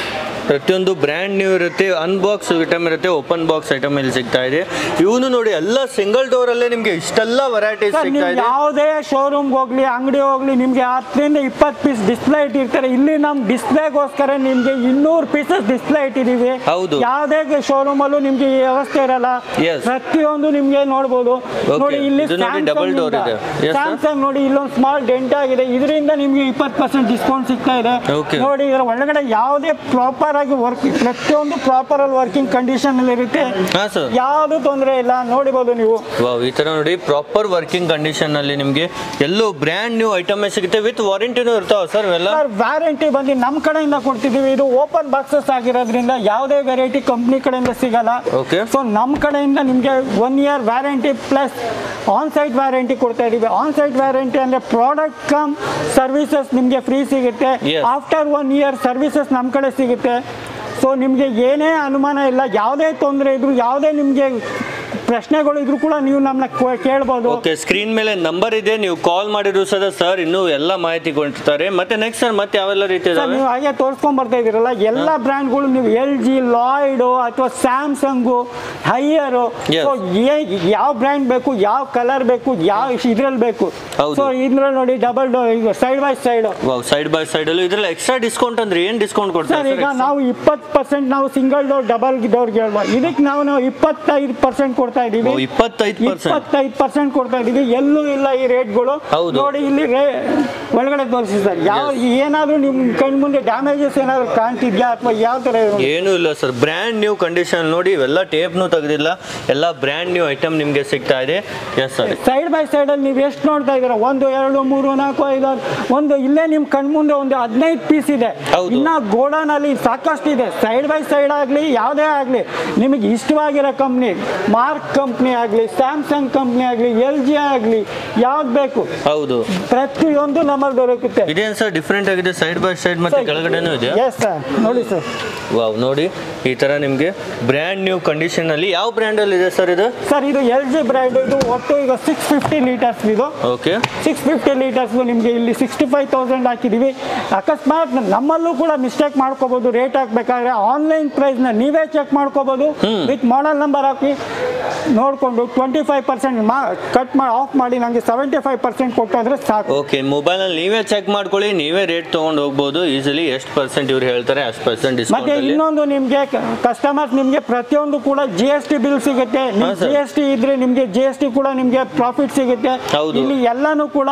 ಪ್ರತಿಯೊಂದು ಬ್ರ್ಯಾಂಡ್ ನ್ಯೂ ಇರುತ್ತೆ ಅನ್ಬಾಕ್ಸ್ ಐಟಮ್ ಇರುತ್ತೆ ಓಪನ್ ಬಾಕ್ಸ್ ಐಟಮ್ ಇಲ್ಲಿ ಸಿಗ್ತಾ ಇದೆ ಇವನು ನೋಡಿ ಎಲ್ಲ ಸಿಂಗಲ್ ಡೋರ್ ಅಲ್ಲೇ ನಿಮ್ಗೆ ಇಷ್ಟೆಲ್ಲ ವೆರೈಟೀಸ್ ಸರ್ ಸಿಗ್ತಾ ನೀವು ಇದೆ ಯಾವುದೇ ಶೋರೂಮ್ಗೆ ಹೋಗ್ಲಿ ಅಂಗಡಿ ಹೋಗ್ಲಿ ನಿಮ್ಗೆ ಹತ್ತರಿಂದ ಇಪ್ಪತ್ತು ಪೀಸ್ ಡಿಸ್ಪ್ಲೇ ಇಟ್ಟಿರ್ತಾರೆ ಇಲ್ಲಿ ನಮ್ ಡಿಸ್ಪ್ಲೇಗೋಸ್ಕರ ನಿಮ್ಗೆ ಇನ್ನೂರು ಪೀಸಸ್ ಡಿಸ್ಪ್ಲೇ ಇಟ್ಟಿದೀವಿ ಹೌದು. ಯಾವುದೇ ಶೋರೂಮ್ ಅಲ್ಲೂ ನಿಮ್ಗೆ ಈ ವ್ಯವಸ್ಥೆ ಇರಲ್ಲ Yes. ಪ್ರತಿಯೊಂದು ನಿಮ್ಗೆ ನೋಡ್ಬೋದು Okay. ನೋಡಿ ಇಲ್ಲಿ ಇದು ನೋಡಿ double door ಇದೆ. Yes, sir. ಸ್ಯಾಮ್ಸಂಗ್ ನೋಡಿ ಇಲ್ಲೊಂದು ಸ್ಮಾಲ್ ಡೆಂಟ್ ಆಗಿದೆ ಇದರಿಂದ ನಿಮ್ಗೆ ಇಪ್ಪತ್ತು ಪರ್ಸೆಂಟ್ ಡಿಸ್ಕೌಂಟ್ ಸಿಗ್ತಾ ಇದೆ Okay. ನೋಡಿ ಇದರ ಒಳಗಡೆ ಯಾವುದೇ ಪ್ರಾಪರ್ ಆಗಿ ವರ್ಕ್ ಪ್ರತಿಯೊಂದು ಪ್ರಾಪರ್ ಅಲ್ಲಿ ವರ್ಕಿಂಗ್ ಕಂಡೀಷನ್ ಅಲ್ಲಿ ಇರುತ್ತೆ ಹಾ ಸರ್ ಯಾವುದು ತೊಂದರೆ ಇಲ್ಲ ನೋಡಿಬೋದು ನೀವು ವಾವ್ ಈ ತರ ನೋಡಿ ಪ್ರಾಪರ್ ವರ್ಕಿಂಗ್ ಕಂಡೀಷನ್ ಅಲ್ಲಿ ನಿಮ್ಗೆ ಎಲ್ಲೋ ಬ್ರ್ಯಾಂಡ್ ನ್ಯೂ ಐಟಮ್ ಸಿಗುತ್ತೆ ವಿತ್ ವಾರಂಟಿನೂ ಇರ್ತಾವ ಸರ್ ಇವೆಲ್ಲ ಸರ್ ವ್ಯಾರಂಟಿ ಬಂದು ನಮ್ಮ ಕಡೆಯಿಂದ ಕೊಡ್ತಿದ್ದೀವಿ ಇದು ಓಪನ್ ಬಾಕ್ಸಸ್ ಆಗಿರೋದ್ರಿಂದ ಯಾವುದೇ ವೆರೈಟಿ ಕಂಪ್ನಿ ಕಡೆಯಿಂದ ಸಿಗಲ್ಲ Okay. ಸೊ ನಮ್ಮ ಕಡೆಯಿಂದ ನಿಮಗೆ one year warranty plus on site warranty ಕೊಡ್ತಾ ಇದೀವಿ ಆನ್ ಸೈಟ್ ವ್ಯಾರಂಟಿ ಅಂದರೆ ಪ್ರಾಡಕ್ಟ್ ಕಮ್ ಸರ್ವಿಸಸ್ ನಿಮಗೆ ಫ್ರೀ ಸಿಗುತ್ತೆ Yes. After one year services ನಮ್ಮ ಕಡೆ ಸಿಗುತ್ತೆ ಸೊ ನಿಮಗೆ ಏನೇ ಅನುಮಾನ ಇಲ್ಲ ಯಾವುದೇ ತೊಂದರೆ ಇದ್ರು ಯಾವುದೇ ನಿಮಗೆ ಪ್ರಶ್ನೆಗಳು ಇದ್ರು ಕೂಡ ನೀವು ನಮ್ಮನ್ನ ಕೇಳ್ಬೋದು ಓಕೆ ಸ್ಕ್ರೀನ್ ಮೇಲೆ ನಂಬರ್ ಇದೆ ನೀವು ಕಾಲ್ ಮಾಡಿದ್ರು ಸದ ಸರ್ ಇನ್ನೂ ಎಲ್ಲ ಮಾಹಿತಿ ಕೊಡ್ತಾರೆ ಮತ್ತೆ ನೆಕ್ಸ್ಟ್ ಸರ್ ಮತ್ತೆ ಯಾವೆಲ್ಲ ರೀತಿ ಸರ್ ಇದಾವೆ ನೀವು ಹಾಗೆ ತೋರಿಸ್ಕೊಂಡ್ ಬರ್ತಾ ಇದೀರಲ್ಲ ಎಲ್ಲ ಬ್ರ್ಯಾಂಡ್ಗಳು ನೀವು ಎಲ್ ಜಿ ಲಾಯ್ಡು ಅಥವಾ ಸ್ಯಾಮ್ಸಂಗು ಹೈಯರು Yes. ಯಾವ ಬ್ರ್ಯಾಂಡ್ ಬೇಕು ಯಾವ ಕಲರ್ ಬೇಕು ಯಾವ ಇದ್ರಲ್ಲಿ ಬೇಕು ಹೌದು. ಸೊ ಇದ್ರಲ್ಲಿ ನೋಡಿ double door side by side wow side by side ಅಲ್ಲೂ ಇದ್ರಲ್ಲಿ ಎಕ್ಸ್ಟ್ರಾ ಡಿಸ್ಕೌಂಟ್ ಅಂದ್ರೆ ಏನ್ ಡಿಸ್ಕೌಂಟ್ ಸರ್ ಕೊಡ್ತಾರೆ ಈಗ ನಾವು ಇಪ್ಪತ್ತು ಪರ್ಸೆಂಟ್ ನಾವು ಸಿಂಗಲ್ ಡೋರ್ ಡಬಲ್ ಡೋರ್ ಹೇಳ್ಬೋದು ಇದಕ್ಕೆ ನಾವು ನಾವು ಇಪ್ಪತ್ತೈದು ಪರ್ಸೆಂಟ್ ಕೊಡ್ತಾ ಇದೀವಿ ಇಪ್ಪತ್ತೈದು ಪರ್ಸೆಂಟ್ ಇಪ್ಪತ್ತೈದು ಪರ್ಸೆಂಟ್ ಕೊಡ್ತಾ ಇದೀವಿ ಎಲ್ಲೂ ಇಲ್ಲ ಈ ರೇಟ್ಗಳು ಹೌದು. ನೋಡಿ ಇಲ್ಲಿ ರೇ ಒಳಗಡೆ ತೋರಿಸಿ ಸರ್ ಯಾವ ಏನಾದರೂ ನಿಮ್ ಕಣ್ ಮುಂದೆ ಡ್ಯಾಮೇಜಸ್ ಏನಾದ್ರು ಕಾಣ್ತಿದ್ಯಾ ಅಥವಾ ಯಾವ ಥರ ಏನೂ ಇಲ್ಲ ಸರ್ ಬ್ರ್ಯಾಂಡ್ ನ್ಯೂ ಕಂಡೀಷನ್ ನೋಡಿ ಇವೆಲ್ಲ ಟೇಪ್ನು ತೆಗೆದಿಲ್ಲ ಎಲ್ಲ ಬ್ರ್ಯಾಂಡ್ ನ್ಯೂ ಐಟಮ್ ನಿಮಗೆ ಸಿಗ್ತಾ ಇದೆ yes sir side by side ಅಲ್ಲಿ ನೀವು ಎಷ್ಟು ನೋಡ್ತಾ ಇದ್ದೀರಾ ಒಂದು ಎರಡು ಮೂರು ನಾಲ್ಕು ಐದು ಆರು, ಒಂದು ಇಲ್ಲೇ ನಿಮ್ ಕಣ್ ಮುಂದೆ ಒಂದು ಹದಿನೈದು ಪೀಸ್ ಇದೆ ಹೌದು. ಇನ್ನ ಗೋಡನ್ ಅಲ್ಲಿ ಸಾಕಷ್ಟು ಇದೆ ಸೈಡ್ ಬೈ ಸೈಡ್ ಆಗಲಿ ಯಾವುದೇ ಆಗಲಿ ನಿಮಗೆ ಇಷ್ಟವಾಗಿರೋ ಕಂಪ್ನಿ ಮಾರ್ಕ್ ಕಂಪ್ನಿ ಆಗಲಿ ಸ್ಯಾಮ್ಸಂಗ್ ಕಂಪ್ನಿ ಆಗಲಿ ಎಲ್ ಜಿ ಆಗಲಿ ಯಾವ್ದು ಬೇಕು ಹೌದು ಪ್ರತಿಯೊಂದು ನಮ್ಮಲ್ಲಿ ದೊರಕುತ್ತೆ ಇದೇನು ಸರ್ ಡಿಫ್ರೆಂಟ್ ಆಗಿದೆ ಸೈಡ್ ಬೈ ಸೈಡ್ ಮತ್ತೆ ಕೆಳಗಡೆನೂ ಇದೆಯಾ ಎಸ್ ಸರ್ ನೋಡಿ ಸರ್ ವಾವ್ ನೋಡಿ ಈ ತರ ನಿಮಗೆ ಬ್ರ್ಯಾಂಡ್ ನ್ಯೂ ಕಂಡೀಷನ್ ಅಲ್ಲಿ ಯಾವ ಬ್ರ್ಯಾಂಡ್ ಅಲ್ಲಿ ಇದೆ ಸರ್ ಇದು ಸರ್ ಇದು ಎಲ್ ಜಿ ಬ್ರ್ಯಾಂಡ್ ಇದು ಒಟ್ಟು ಈಗ ಸಿಕ್ಸ್ ಫಿಫ್ಟಿ ಲೀಟರ್ಸ್ ಇದು ಓಕೆ ಸಿಕ್ಸ್ ಫಿಫ್ಟಿ ಲೀಟರ್ಸ್ ನಿಮಗೆ ಇಲ್ಲಿ ಸಿಕ್ಸ್ಟಿ ಫೈವ್ ತೌಸಂಡ್ ಹಾಕಿದ್ದೀವಿ ಅಕಸ್ಮಾತ್ ನಮ್ಮಲ್ಲೂ ಕೂಡ ಮಿಸ್ಟೇಕ್ ಮಾಡ್ಕೋಬೋದು ರೇಟ್ ಹಾಕ್ಬೇಕಾದ್ರೆ ಆನ್ಲೈನ್ ಪ್ರೈಸ್ನ ನೀವೇ ಚೆಕ್ ಮಾಡ್ಕೋಬೋದು ವಿತ್ ಮಾಡಲ್ ನಂಬರ್ ಹಾಕಿ ನೋಡಿಕೊಂಡು ಟ್ವೆಂಟಿ ಫೈವ್ ಪರ್ಸೆಂಟ್ ಮಾ ಕಟ್ ಮಾಡಿ ಆಫ್ ಮಾಡಿ ನನಗೆ ಸೆವೆಂಟಿ ಫೈವ್ ಪರ್ಸೆಂಟ್ ಕೊಟ್ಟೋದ್ರೆ ಸಾಕು ಓಕೆ ಮೊಬೈಲ್ ಅಲ್ಲಿ ನೀವೇ ಚೆಕ್ ಮಾಡ್ಕೊಳ್ಳಿ ನೀವೇ ರೇಟ್ ತಗೊಂಡು ಹೋಗ್ಬೋದು ಈಸಿಲಿ ಎಷ್ಟು ಪರ್ಸೆಂಟ್ ಇವ್ರು ಹೇಳ್ತಾರೆ ಅಷ್ಟು ಪರ್ಸೆಂಟ್ ಮತ್ತೆ ಡಿಸ್ಕೌಂಟ್ ಅಲ್ಲಿ ಇನ್ನೊಂದು ನಿಮಗೆ ಕಸ್ಟಮರ್ಸ್ ನಿಮಗೆ ಪ್ರತಿಯೊಂದು ಕೂಡ ಜಿ ಎಸ್ ಟಿ ಬಿಲ್ ಸಿಗುತ್ತೆ ಹಾ, sir. ಜಿ ಎಸ್ ಟಿ ಇದ್ರೆ ನಿಮಗೆ ಜಿ ಎಸ್ ಟಿ ಕೂಡ ನಿಮಗೆ ಪ್ರಾಫಿಟ್ ಸಿಗುತ್ತೆ ಹೌದು. ಇಲ್ಲಿ ಎಲ್ಲಾನು ಕೂಡ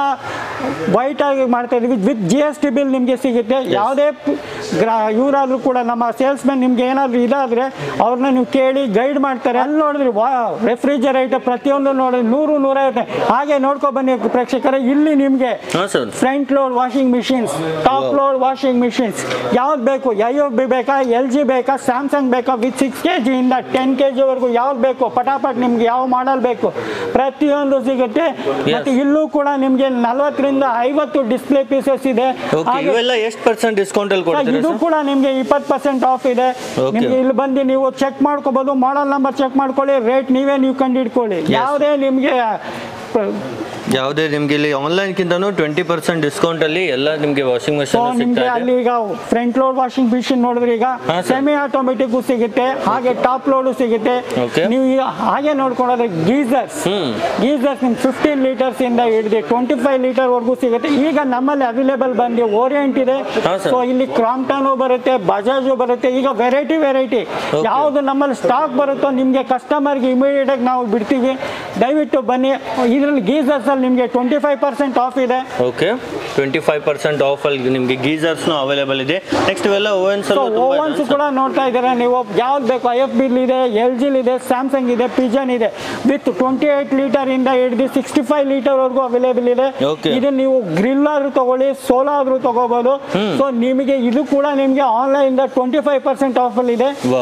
ವೈಟ್ ಆಗಿ ಮಾಡ್ತಾ ಇದೀವಿ with G S T bill ನಿಮಗೆ ಸಿಗುತ್ತೆ ಯಾವುದೇ ಗ್ರಾ ಇವರಾದ್ರೂ ಕೂಡ ನಮ್ಮ ಸೇಲ್ಸ್ ಮ್ಯಾನ್ ನಿಮ್ಗೆ ಏನಾದ್ರು ಇದಾದ್ರೆ ಅವ್ರನ್ನ ನೀವು ಕೇಳಿ ಗೈಡ್ ಮಾಡ್ತಾರೆ ಅಲ್ಲಿ ನೋಡಿದ್ರಿ ವಾ ರೆಫ್ರಿಜರೇಟರ್ ಪ್ರತಿಯೊಂದು ನೋಡಿ ನೂರು ನೂರೈವತ್ತು ಹಾಗೆ ನೋಡ್ಕೊ ಬನ್ನಿ ಪ್ರೇಕ್ಷಕರೇ ಇಲ್ಲಿ ನಿಮಗೆ ಹಾಂ sir front load washing machines top load washing machines ಯಾವ್ದು ಬೇಕು ಐ ಬಿ ಬೇಕಾ ಎಲ್ ಜಿ ಬೇಕಾ ಸ್ಯಾಮ್ಸಂಗ್ ಬೇಕಾ ವಿತ್ ಸಿಕ್ಸ್ ಕೆ ಜಿಯಿಂದ ಟೆನ್ ಕೆ ಜಿವರೆಗೂ ಯಾವ್ದು ಬೇಕು ಪಟಾಪಟ್ ನಿಮ್ಗೆ ಯಾವ ಮಾಡಲ್ ಬೇಕು ಪ್ರತಿಯೊಂದು ಸಿಗುತ್ತೆ ಮತ್ತೆ ಇಲ್ಲೂ ಕೂಡ ನಿಮ್ಗೆ ನಲವತ್ತರಿಂದ ಐವತ್ತು ಡಿಸ್ಪ್ಲೇ ಪೀಸಸ್ ಇದೆ ಓಕೆ ಹಾಗೆ ಇವೆಲ್ಲ ಎಷ್ಟು ಪರ್ಸೆಂಟ್ ಡಿಸ್ಕೌಂಟ್ ಅಲ್ಲಿ ಕೊಡ್ತೀರಾ ಇದು ಸರ್ ಕೂಡ ನಿಮ್ಗೆ ಇಪ್ಪತ್ತು ಪರ್ಸೆಂಟ್ ಆಫ್ ಇದೆ Okay. ನಿಮ್ಗೆ ಇಲ್ಲಿ ಬಂದು ನೀವು ಚೆಕ್ ಮಾಡ್ಕೋಬಹುದು ಮಾಡಲ್ ನಂಬರ್ ಚೆಕ್ ಮಾಡ್ಕೊಳ್ಳಿ ರೇಟ್ ನೀವೇ ನೀವು ಕಂಡು ಹಿಡ್ಕೊಳ್ಳಿ ಯಾವುದೇ ನಿಮ್ಗೆ ಯಾವುದೇ ನಿಮ್ಗೆ ಇಲ್ಲಿ ಆನ್ಲೈನ್ ಕಿಂತನೂ ಟ್ವೆಂಟಿ ಪರ್ಸೆಂಟ್ ಡಿಸ್ಕೌಂಟ್ ಅಲ್ಲಿ ಎಲ್ಲ ನಿಮ್ಗೆ ವಾಷಿಂಗ್ ಸೊ ಮಷೀನ್ ನಿಮ್ಗೆ ಸಿಗ್ತಾ ಅಲ್ಲಿ ಇದೆ ಈಗ ಫ್ರಂಟ್ ಲೋಡ್ ವಾಷಿಂಗ್ ಮಿಷಿನ್ ನೋಡಿದ್ರೆ ಈಗ ಹಾ, sir. ಸೆಮಿ ಆಟೋಮೆಟಿಕ್ ಸಿಗುತ್ತೆ ಹಾಗೆ ಟಾಪ್ ಲೋಡು ಸಿಗುತ್ತೆ Okay. ನೀವು ಈಗ ಹಾಗೆ ನೋಡ್ಕೊಂಡ್ರೆ ಗೀಸರ್ಸ್ ಹ್ಮ್ ಗೀಸರ್ಸ್ ನಿಮ್ಗೆ ಫಿಫ್ಟೀನ್ ಲೀಟರ್ಸ್ ಇಂದ ಹಿಡಿದು ಟ್ವೆಂಟಿ ಫೈವ್ ಲೀಟರ್ ವರೆಗೂ ಸಿಗುತ್ತೆ ಈಗ ನಮ್ಮಲ್ಲಿ ಅವೈಲೇಬಲ್ ಬಂದು ಓರಿಯಂಟ್ ಇದೆ ಹಾ, sir. ಸೊ ಇಲ್ಲಿ ಕ್ರಾಂಪ್ಟನು ಬರುತ್ತೆ ಬಜಾಜು ಬರುತ್ತೆ ಈಗ ವೆರೈಟಿ ವೆರೈಟಿ Okay. ಯಾವುದು ನಮ್ಮಲ್ಲಿ ಸ್ಟಾಕ್ ಬರುತ್ತೋ ನಿಮಗೆ ಕಸ್ಟಮರ್ಗೆ ಇಮಿಡಿಯೇಟ್ ಆಗಿ ನಾವು ಬಿಡ್ತೀವಿ ದಯವಿಟ್ಟು ಬನ್ನಿ ಇದರಲ್ಲಿ ಗೀಸರ್ಸ್ ಅಲ್ಲಿ ನಿಮಗೆ ಟ್ವೆಂಟಿ ಫೈವ್ ಪರ್ಸೆಂಟ್ ಆಫ್ ಇದೆ okay twenty five percent off ಅಲ್ಲಿ ನಿಮಗೆ ಗೀಸರ್ಸ್ನು ಅವೈಲೇಬಲ್ ಇದೆ ನೆಕ್ಸ್ಟ್ ಇವೆಲ್ಲ ಓವನ್ಸ್ ಸೊ ಓವನ್ಸ್ ಕೂಡ ನೋಡ್ತಾ ಇದ್ದೀರಾ ನೀವು ಯಾವ್ದು ಬೇಕು ಐ ಎಫ್ ಬಿಲ್ ಇದೆ ಎಲ್ ಜಿಲ್ ಇದೆ ಸ್ಯಾಮ್ಸಂಗ್ ಇದೆ ಪಿಜನ್ ಇದೆ ವಿತ್ ಟ್ವೆಂಟಿ ಏಟ್ ಲೀಟರ್ ಇಂದ ಹಿಡಿದು ಸಿಕ್ಸ್ಟಿ ಫೈವ್ ಲೀಟರ್ ವರೆಗೂ ಅವೈಲೇಬಲ್ ಇದೆ Okay. ಇದು ನೀವು ಗ್ರಿಲ್ ಆದ್ರೂ ತಗೊಳ್ಳಿ ಸೋಲಾ ಆದ್ರೂ ತಗೋಬಹುದು ಸೊ ನಿಮಗೆ ಇದು ಕೂಡ ನಿಮಗೆ online twenty five percent off ಅಲ್ಲಿ ಇದೆ ವಾವ್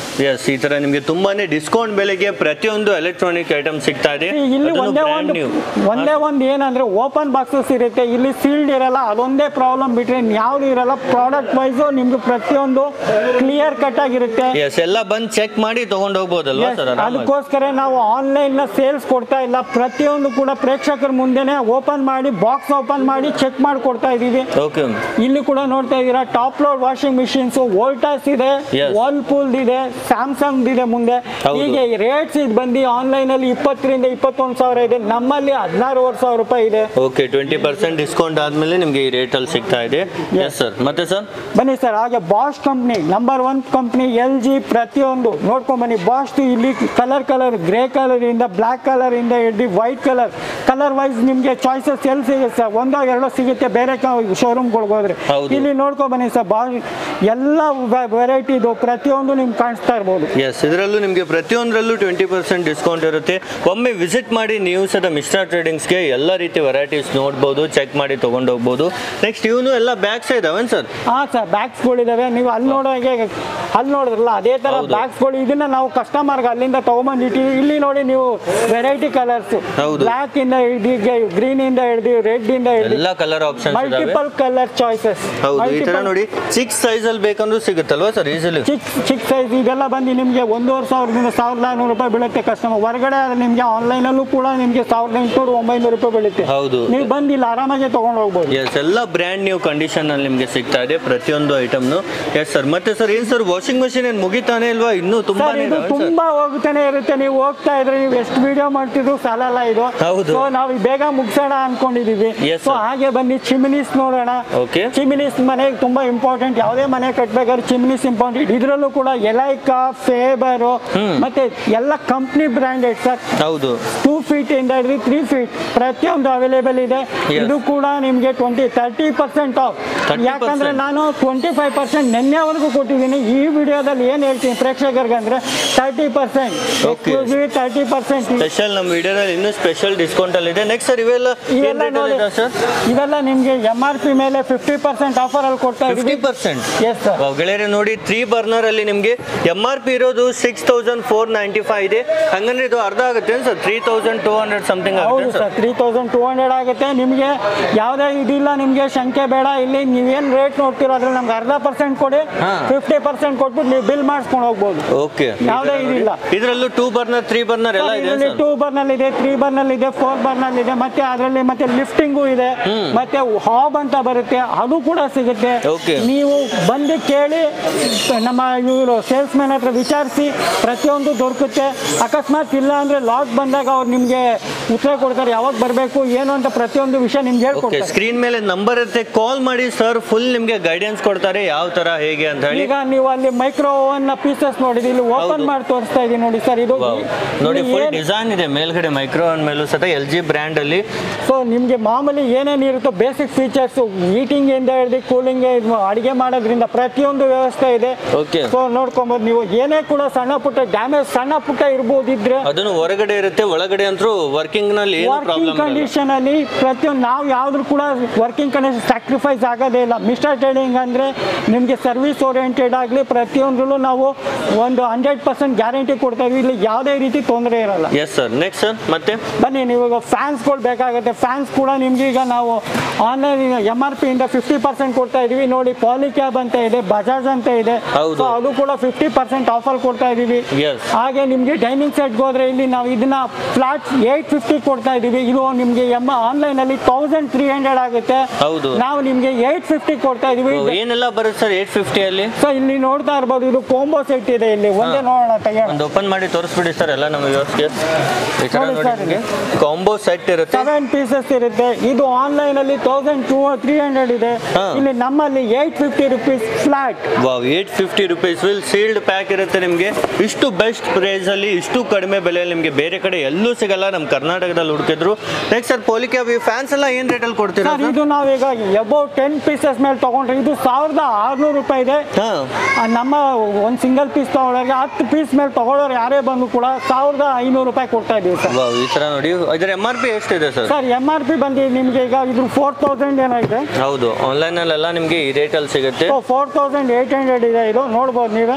ಎಸ್ ಈ ತರ ನಿಮ್ಗೆ ತುಂಬಾನೇ ಡಿಸ್ಕೌಂಟ್ ಬೆಲೆಗೆ ಪ್ರತಿಯೊಂದು ಎಲೆಕ್ಟ್ರಾನಿಕ್ ಐಟಮ್ ಸಿಗ್ತಾ ಇದೆ ಇಲ್ಲಿ ಅದನ್ನು ಒಂದೇ brand ಒಂದು new. ಒಂದೇ ಒಂದು ಏನಂದ್ರೆ ಓಪನ್ ಬಾಕ್ಸಸ್ ಇರುತ್ತೆ ಇಲ್ಲಿ ಸೀಲ್ಡ್ ಇರಲ್ಲ ಅದೊಂದೇ ಪ್ರಾಬ್ಲಮ್ ಬಿಟ್ರೆ ಯಾವ್ದು ಇರಲ್ಲ ಪ್ರಾಡಕ್ಟ್ ವೈಸು ನಿಮ್ಗೆ ಪ್ರತಿಯೊಂದು ಕ್ಲಿಯರ್ ಕಟ್ ಆಗಿರುತ್ತೆ ಎಸ್ ಎಲ್ಲ ಬಂದ್ ಚೆಕ್ ಮಾಡಿ ತಗೊಂಡ್ ಹೋಗ್ಬೋದಲ್ವಾ Yes, ಸರ್ ಅದಕ್ಕೋಸ್ಕರ ನಾವು ಆನ್ಲೈನ್ ನ ಸೇಲ್ಸ್ ಕೊಡ್ತಾ ಇಲ್ಲ ಪ್ರತಿಯೊಂದು ಕೂಡ ಪ್ರೇಕ್ಷಕರ ಮುಂದೆನೆ ಓಪನ್ ಮಾಡಿ ಬಾಕ್ಸ್ ಓಪನ್ ಮಾಡಿ ಚೆಕ್ ಮಾಡಿ ಕೊಡ್ತಾ ಇದೀವಿ ಓಕೆ ಇಲ್ಲಿ ಕೂಡ ನೋಡ್ತಾ ಇದ್ದೀರಾ top load washing machines Voltas ಇದೆ Yes. ವರ್ಲ್ಪೂಲ್ ಇದೆ ಸ್ಯಾಮ್ಸಂಗ್ ಇದೆ ಮುಂದೆ ಹೌದು. ಹೀಗೆ ರೇಟ್ಸ್ ಇದು ಬಂದು ಆನ್ಲೈನ್ ಅಲ್ಲಿ ಇಪ್ಪತ್ತರಿಂದ ಇಪ್ಪತ್ತೊಂದು ಸಾವಿರ ಇದೆ ನಮ್ಮಲ್ಲಿ ಹದಿನಾರುವರೆ ಸಾವಿರ ರೂಪಾಯಿ ಇದೆ ಓಕೆ ಟ್ವೆಂಟಿ ಪರ್ಸೆಂಟ್ ಡಿಸ್ಕೌಂಟ್ ಆದ್ಮೇಲೆ ನಿಮ್ಗೆ ಈ ರೇಟ್ ಅಲ್ಲಿ ಸಿಗ್ತಾ ಇದೆ ಎಸ್ ಸರ್ ಮತ್ತೆ ಸರ್ ಬನ್ನಿ ಸರ್ ಹಾಗೆ Bosch company number one company L G ಪ್ರತಿಯೊಂದು ನೋಡ್ಕೊಂಡ್ ಬನ್ನಿ ಬಾಷ್ ಇಲ್ಲಿ ಕಲರ್ ಕಲರ್ ಗ್ರೇ ಕಲರ್ ಇಂದ ಬ್ಲ್ಯಾಕ್ ಕಲರ್ ಇಂದ ಹಿಡಿದು ವೈಟ್ ಕಲರ್ ಕಲರ್ ವೈಸ್ ನಿಮ್ಗೆ ಚಾಯ್ಸಸ್ ಎಲ್ಲಿ ಸಿಗುತ್ತೆ ಸರ್ ಒಂದೋ ಎರಡೋ ಸಿಗುತ್ತೆ ಬೇರೆ ಶೋರೂಮ್ಗಳಿಗೆ ಹೋದ್ರೆ ಹೌದು. ಇಲ್ಲಿ ನೋಡ್ಕೊಂಡ್ ಬನ್ನಿ ಸರ್ ಬಾಷ್ ಎಲ್ಲ ವೆರೈಟಿ ಇದು ಪ್ರತಿಯೊಂದು ನಿಮ್ಗೆ ಕಾಣಿಸ್ತಾ ಇರ್ಬೋದು ಎಸ್ ಇದರಲ್ಲೂ ನಿಮಗೆ ಪ್ರತಿಯೊಂದರಲ್ಲೂ ಟ್ವೆಂಟಿ ಪರ್ಸೆಂಟ್ ಡಿಸ್ಕೌಂಟ್ ಇರುತ್ತೆ ಒಮ್ಮೆ ವಿಸಿಟ್ ಮಾಡಿ ನೀವು ಸದ ಮಿಸ್ಟರ್ ಟ್ರೇಡಿಂಗ್ಸ್ಗೆ ಎಲ್ಲ ರೀತಿ ವೆರೈಟೀಸ್ ನೋಡ್ಬೋದು ಚೆಕ್ ಮಾಡಿ ತೊಗೊಂಡು ಹೋಗ್ಬೋದು ನೆಕ್ಸ್ಟ್ ಇವನು ಎಲ್ಲ ಬ್ಯಾಗ್ಸ್ ಇದಾವೇನು ಸರ್ ಹಾ ಸರ್ ಬ್ಯಾಗ್ಸ್ಗಳಿದಾವೆ ನೀವು ಅಲ್ಲಿ ನೋಡೋಂಗೆ ಅಲ್ಲಿ ನೋಡಿದ್ರಲ್ಲ ಅದೇ ತರ ಹೌದು. ಬ್ಯಾಗ್ಸ್ಗಳು ಇದನ್ನ ನಾವು ಕಸ್ಟಮರ್ಗೆ ಅಲ್ಲಿಂದ ತಗೊಂಬಂದಿಟ್ಟಿವಿ ಇಲ್ಲಿ ನೋಡಿ ನೀವು ವೆರೈಟಿ ಕಲರ್ಸ್ ಹೌದು. ಬ್ಲ್ಯಾಕ್ ಇಂದ ಹಿಡಿದು ಗ್ರೀನ್ ಇಂದ ಹಿಡಿದು ರೆಡ್ ಇಂದ ಹಿಡಿದು ಎಲ್ಲ ಕಲರ್ ಆಪ್ಷನ್ಸ್ ಇದಾವೆ ಮಲ್ಟಿಪಲ್ ಕಲರ್ ಚಾಯ್ಸಸ್ ಹೌದು ಈ ತರ ನೋಡಿ ಸಿಕ್ಸ್ ಸೈಜ್ ಅಲ್ಲಿ ಬೇಕಂದ್ರೂ ಸಿಗುತ್ತಲ್ವಾ ಸರ್ ಈಸಿಲಿ ಚಿಕ್ಕ ಚಿಕ್ಕ ಸೈಜ್ ಇದೆಲ್ಲ ಬಂದು ನಿಮಗೆ ಒಂದೂವರೆ ಸಾವಿರದಿಂದ ಸಾವಿರದ ನಾನ್ನೂರು ರೂಪಾಯಿ ಬೀಳುತ್ತೆ ಕಸ್ಟಮರ್ ಹೊರಗಡೆ ಆದ್ರೆ ನಿಮಗೆ ಆನ್ಲೈನಲ್ಲೂ ಕೂಡ ನಿಮಗೆ ಸಾವಿರದ ಎಂಟುನೂರು ಒಂಬೈನೂರು ರೂಪಾಯಿ ಬೀಳುತ್ತೆ ಹೌದು ನೀವು ಬಂದು ಇಲ್ಲಿ ಆರಾಮಾಗಿ ತಗೊಂಡು ಹೋಗ್ಬೋದು ಎಸ್ ಎಲ್ಲ ಬ್ರ್ಯಾಂಡ್ ನ್ಯೂ ಕಂಡೀಷನ್ ಅಲ್ಲಿ ನಿಮಗೆ ಸಿಗ್ತಾ ಇದೆ ಪ್ರತಿಯೊಂದು ಐಟಮ್ನು ಎಸ್ ಸರ್ ಮತ್ತೆ ಸರ್ ಏನ್ ಸರ್ ವಾಷಿಂಗ್ ಮಷಿನ್ ಏನ್ ಮುಗಿತಾನೆ ಇಲ್ವಾ ಇನ್ನೂ ಸರ್ ತುಂಬಾನೇ ಇದು ಇದಾವೆ ಸರ್ ತುಂಬಾ ಹೋಗ್ತಾನೆ ಇರುತ್ತೆ ನೀವು ಹೋಗ್ತಾ ಇದ್ರೆ ನೀವು ಎಷ್ಟು ವಿಡಿಯೋ ಮಾಡ್ತಿದ್ರು ಸಾಲಲ್ಲ ಇದು ಹೌದು. ಸೊ ನಾವು ಬೇಗ ಮುಗಿಸೋಣ ಅನ್ಕೊಂಡಿದೀವಿ Yes, ಸೊ sir. ಹಾಗೆ ಬನ್ನಿ ಚಿಮಿನೀಸ್ ನೋಡೋಣ Okay. ಚಿಮಿನೀಸ್ ಮನೆಗೆ ತುಂಬಾ ಇಂಪಾರ್ಟೆಂಟ್ ಯಾವುದೇ ಮನೆ ಕಟ್ಬೇಕಾದ್ರೆ ಚಿಮಿನೀಸ್ ಇಂಪಾರ್ಟೆಂಟ್ ಇದರಲ್ಲೂ ಕೂಡ ಎಲೈಕಾ ಫೇಬರು ಮತ್ತೆ ಎಲ್ಲ ಕಂಪ್ನಿ ಬ್ರ್ಯಾಂಡೆಡ್ ಸರ್ ಹೌದು ಟೂ ಫೀಟ್ ಇಂದ ಹಿಡಿದು ತ್ರೀ ಫೀಟ್ ಪ್ರತಿಯೊಂದು ಅವೈಲೇಬಲ್ ಇದೆ Yes. ಇದು ಕೂಡ ನಿಮಗೆ ಟ್ವೆಂಟಿ ತರ್ಟಿ ಪರ್ಸೆಂಟ್ ಆಫ್ 30% ಯಾಕಂದ್ರೆ ನಾನು ಟ್ವೆಂಟಿ ಫೈವ್ ಪರ್ಸೆಂಟ್ ನಿನ್ನೆವರೆಗೂ ಕೊಟ್ಟಿದ್ದೀನಿ ಈ ವಿಡಿಯೋದಲ್ಲಿ ಏನು ಹೇಳ್ತೀನಿ ಪ್ರೇಕ್ಷಕರಿಗೆ ಅಂದ್ರೆ thirty percent Okay. Exclusive thirty percent special ನಮ್ಮ ವಿಡಿಯೋದಲ್ಲಿ ಇನ್ನೂ ಸ್ಪೆಷಲ್ ಡಿಸ್ಕೌಂಟ್ ಅಲ್ಲಿ ಇದೆ ನೆಕ್ಸ್ಟ್ ಸರ್ ಇವೆಲ್ಲ ಏನ್ ಇವೆಲ್ಲ ರೇಟ್ ನೋಡಿ ಇದೆ ಸರ್ ಇವೆಲ್ಲ ನಿಮಗೆ ಎಂ ಆರ್ ಪಿ ಮೇಲೆ ಫಿಫ್ಟಿ ಪರ್ಸೆಂಟ್ ಆಫರ್ ಅಲ್ಲಿ ಕೊಡ್ತಾ ಫಿಫ್ಟಿ ಇದೀವಿ ಪರ್ಸೆಂಟ್ ಎಸ್ ಸರ್ ಗೆಳೆಯರೆ ನೋಡಿ ತ್ರೀ ಬರ್ನರ್ ಅಲ್ಲಿ ನಿಮಗೆ ಎಂ ಆರ್ ಪಿ ಇರೋದು six thousand four ninety five ಇದೆ ಹಂಗಂದ್ರೆ ಇದು ಅರ್ಧ ಆಗುತ್ತೆ sir three thousand two hundred something ಹೌದು ಆಗುತ್ತೆ sir sir three thousand two hundred ಆಗುತ್ತೆ ನಿಮಗೆ ಯಾವುದೇ ಇದಿಲ್ಲ ನಿಮಗೆ ಶಂಕೆ ಬೇಡ ಇಲ್ಲಿ ನೀವೇನು ರೇಟ್ ನೋಡ್ತೀರೋ ಅದ್ರಲ್ಲಿ ನಮ್ಗೆ ಅರ್ಧ ಪರ್ಸೆಂಟ್ ಕೊಡಿ ಹಾ. ಫಿಫ್ಟಿ ಪರ್ಸೆಂಟ್ ಕೊಟ್ಬಿಟ್ಟು ನೀವು ಬಿಲ್ ಮಾಡಿಸ್ಕೊಂಡು ಹೋಗ್ಬೋದು ಓಕೆ ಯಾವುದೇ ಇದಿಲ್ಲ ಇದರಲ್ಲೂ ಟೂ ಬರ್ನರ್ ತ್ರೀ ಬರ್ನರ್ ಎಲ್ಲ ಇದೆ ಇದರಲ್ಲಿ ಸರ್ ಟೂ ಬರ್ನಲ್ಲಿ ಇದೆ ತ್ರೀ ಬರ್ನಲ್ಲಿ ಇದೆ ಫೋರ್ ಬರ್ನಲ್ಲಿ ಇದೆ ಮತ್ತೆ ಅದರಲ್ಲಿ ಮತ್ತೆ ಲಿಫ್ಟಿಂಗು ಇದೆ ಮತ್ತೆ ಹಾಬ್ ಅಂತ ಬರುತ್ತೆ ಅದು ಕೂಡ ಸಿಗುತ್ತೆ Okay. ನೀವು ಬಂದು ಕೇಳಿ ನಮ್ಮ ಇವರು ಸೇಲ್ಸ್ ಮ್ಯಾನ್ ಹತ್ರ ವಿಚಾರಿಸಿ ಪ್ರತಿಯೊಂದು ದೊರಕುತ್ತೆ ಅಕಸ್ಮಾತ್ ಇಲ್ಲ ಅಂದ್ರೆ ಲಾಕ್ ಬಂದಾಗ ಅವ್ರು ನಿಮಗೆ ಉತ್ತರ ಕೊಡ್ತಾರೆ ಯಾವಾಗ ಬರಬೇಕು ಏನು ಅಂತ ಪ್ರತಿಯೊಂದು ವಿಷಯ ನಿಮ್ಗೆ ಓಕೆ ಹೇಳ್ಕೊಡ್ತಾರೆ ಸ್ಕ್ರೀನ್ ಮೇಲೆ ನಂಬರ್ ಇರುತ್ತೆ ಕಾಲ್ ಮಾಡಿ ಸರ್ ಫುಲ್ ನಿಮಗೆ ಗೈಡೆನ್ಸ್ ಕೊಡ್ತಾರೆ ಯಾವ ತರ ಹೇಗೆ ಅಂತ ಹೇಳಿ ಈಗ ನೀವು ಅಲ್ಲಿ ಮೈಕ್ರೋ ಓವನ್ ನ ಪೀಸಸ್ ನೋಡಿದ್ರಿ ಇಲ್ಲಿ ಓಪನ್ ಹೌದು. ಮಾಡಿ ತೋರಿಸ್ತಾ ಇದೀನಿ ನೋಡಿ ಸರ್ ಇದು Wow. ನೋಡಿ ಇಲ್ಲಿ ಫುಲ್ ಏನ್- ಡಿಸೈನ್ ಇದೆ ಮೇಲ್ಗಡೆ ಮೈಕ್ರೋ ಮೇಲೂ ಸತ ಎಲ್ ಜಿ ಬ್ರ್ಯಾಂಡ್ ಅಲ್ಲಿ ಸೊ ನಿಮಗೆ ಮಾಮೂಲಿ ಏನೇನು ಇರುತ್ತೋ ಬೇಸಿಕ್ ಫೀಚರ್ಸ್ ಹೀಟಿಂಗ್ ಇಂದ ಹಿಡಿದು ಕೂಲಿಂಗ್ ಅಡಿಗೆ ಮಾಡೋದ್ರಿಂದ ಪ್ರತಿಯೊಂದು ವ್ಯವಸ್ಥೆ ಇದೆ Okay. ಸೊ ನೋಡ್ಕೊಬೋದು ನೀವು ಏನೇ ಕೂಡ ಸಣ್ಣ ಪುಟ್ಟ ಡ್ಯಾಮೇಜ್ ಸಣ್ಣ ಪುಟ್ಟ ಇರ್ಬೋದಿದ್ರೆ ಅದನ್ನು ಹೊರಗಡೆ ಇರುತ್ತೆ ಒಳಗಡೆ ಅಂತೂ ವರ್ಕಿಂಗ್ ನಲ್ಲಿ ಏನು ವರ್ಕಿಂಗ್ ಪ್ರಾಬ್ಲಮ್ ಕಂಡೀಷನ್ ಅಲ್ಲಿ ಪ್ರತಿಯೊಂದು ನಾವು ಯಾವ್ದು ಕೂಡ ವರ್ಕಿಂಗ್ ಕಂಡೀಷನ್ ಸ್ಯಾಕ್ರಿಫೈಸ್ ಆಗೋದೇ ಇಲ್ಲ ಮಿಸ್ಟರ್ ಟ್ರೇಡಿಂಗ್ ಅಂದ್ರೆ ನಿಮಗೆ ಸರ್ವಿಸ್ ಓರಿಯೆಂಟೆಡ್ ಆಗಲಿ ಪ್ರತಿಯೊಂದರಲ್ಲೂ ನಾವು ಒಂದು ಹಂಡ್ರೆಡ್ ಪರ್ಸೆಂಟ್ ಗ್ಯಾರಂಟಿ ಕೊಡ್ತಾ ಇದೀವಿ ಇಲ್ಲಿ ಯಾವುದೇ ರೀತಿ ತೊಂದರೆ ಇರಲ್ಲ ಎಸ್ ಸರ್ ನೆಕ್ಸ್ಟ್ ಸರ್ ಮತ್ತೆ ಬನ್ನಿ ನೀವು ಈಗ ಫ್ಯಾನ್ಸ್ಗಳು ಬೇಕಾಗುತ್ತೆ ಫ್ಯಾನ್ಸ್ ಕೂಡ ನಿಮ್ಗೆ ಈಗ ನಾವು ಆನ್ಲೈನ್ ಎಮ್ ಆರ್ ಪಿ ಇಂದ ಫಿಫ್ಟಿ ಪರ್ಸೆಂಟ್ ಕೊಡ್ತಾ ಇದೀವಿ ನೋಡಿ ಪಾಲಿಕ್ಯಾಬ್ ಅಂತ ಇದೆ ಬಜಾಜ್ ಅಂತ ಇದೆ ಹೌದು. ಸೊ ಅದು ಕೂಡ ಫಿಫ್ಟಿ ಪರ್ಸೆಂಟ್ ಆಫರ್ ಕೊಡ್ತಾ ಇದೀವಿ Yes. ಹಾಗೆ ನಿಮ್ಗೆ ಡೈನಿಂಗ್ ಸೆಟ್ಗೆ ಹೋದ್ರೆ ಇಲ್ಲಿ ನಾವು ಇದನ್ನ ಫ್ಲಾಟ್ ಏಟ್ ಫಿಫ್ಟಿ ಕೊಡ್ತಾ ಇದೀವಿ ಇದು ನಿಮ್ಗೆ ಎಮ್ ಆನ್ಲೈನ್ ಅಲ್ಲಿ ತೌಸಂಡ್ ತ್ರೀ ಹಂಡ್ರೆಡ್ ಆಗುತ್ತೆ ಹೌದು. ನಾವು ನಿಮ್ಗೆ ಏಟ್ ಫಿಫ್ಟಿ ಕೊಡ್ತಾ ಇದೀವಿ ಓ, ಏನೆಲ್ಲ ಬರುತ್ತೆ ಸರ್ ಏಟ್ ಫಿಫ್ಟಿ ಅಲ್ಲಿ ಸೊ ಇಲ್ಲಿ ನೋಡ್ತಾ ಇರ್ಬೋದು ಇದು ಕೋಂಬೋ ಸೆಟ್ ಇದೆ ಇಲ್ಲಿ ಒಂದೇ ನೋಡೋಣ ತೆಗೆಯೋಣ ಒಂದು ಓಪನ್ ಮಾಡಿ ತೋರಿಸ್ಬಿಡಿ ಸರ್ ಎಲ್ಲ ನಮ್ಮ ವ್ಯವಸ್ಥೆ ಈ ತರ ನೋಡಿ ನೋಡಿ sir ನಿಮಗೆ ಕಾಂಬೋ ಸೆಟ್ ಇರುತ್ತೆ ಸೆವೆನ್ ಪೀಸಸ್ ಇರುತ್ತೆ ಇದು ಆನ್ಲೈನ್ ಅಲ್ಲಿ ತೌಸಂಡ್ ಟೂ ತ್ರೀ ಹಂಡ್ರೆಡ್ ಇದೆ ಹಾ. ಇಲ್ಲಿ ನಮ್ಮಲ್ಲಿ eight fifty rupees flat wow eight fifty rupees will sealed pack ಇರುತ್ತೆ ನಿಮಗೆ ಇಷ್ಟು ಬೆಸ್ಟ್ ಪ್ರೈಸ್ ಅಲ್ಲಿ ಇಷ್ಟು ಕಡಿಮೆ ಬೆಲೆಯಲ್ಲಿ ನಿಮಗೆ ಬೇರೆ ಕಡೆ ಎಲ್ಲೂ ಸಿಗಲ್ಲ ನಮ್ಮ ಕರ್ನಾಟಕದಲ್ಲಿ ಹುಡುಕಿದ್ರು ನೆಕ್ಸ್ಟ್ ಸರ್ ಪೋಲಿಕೆ ಫ್ಯಾನ್ಸ್ ಎಲ್ಲ ಏನ್ ರೇಟಲ್ಲಿ ಕೊಡ್ತೀರಾ ಸರ್ ಇದು ನಾವೀಗ ಅಬೌಟ್ ಟೆನ್ ಪೀಸಸ್ ಮೇಲೆ ತಗೊಂಡ್ರೆ ಇದು ಸಾವಿರದ ಆರ್ನೂರು ರೂಪಾಯಿ ಇದೆ ಹಾ ಆ, ನಮ್ಮ ಒಂದು ಸಿಂಗಲ್ ಪೀಸ್ ತಗೊಳ್ಳೋರಿಗೆ ಹತ್ತು ಪೀಸ್ ಮೇಲೆ ತಗೊಳ್ಳೋರು ಯಾರೇ ಬಂದು ಕೂಡ ಸಾವಿರದ ಐನೂರು ರೂಪಾಯಿ ಕೊಡ್ತಾ ಇದೀವಿ ಸರ್ ವಾವ್ ಈ ತರ ನೋಡಿ ಇದರ ಎಮ್ ಆರ್ ಪಿ ಎಷ್ಟಿದೆ sir sir M R P ಬಂದು ನಿಮಗೆ ಈಗ ಇದು ಫೋರ್ ತೌಸಂಡ್ ಏನಾಗಿದೆ ಹೌದು ಆನ್ಲೈನ್ ಅಲ್ಲೆಲ್ಲ ನಿಮಗೆ ಈ ರೇಟ್ ಅಲ್ಲಿ ಸಿಗುತ್ತೆ so four thousand eight hundred ಇದೆ ಇದು ನೋಡ್ಬೋದು ನೀವೇ ಹೌದು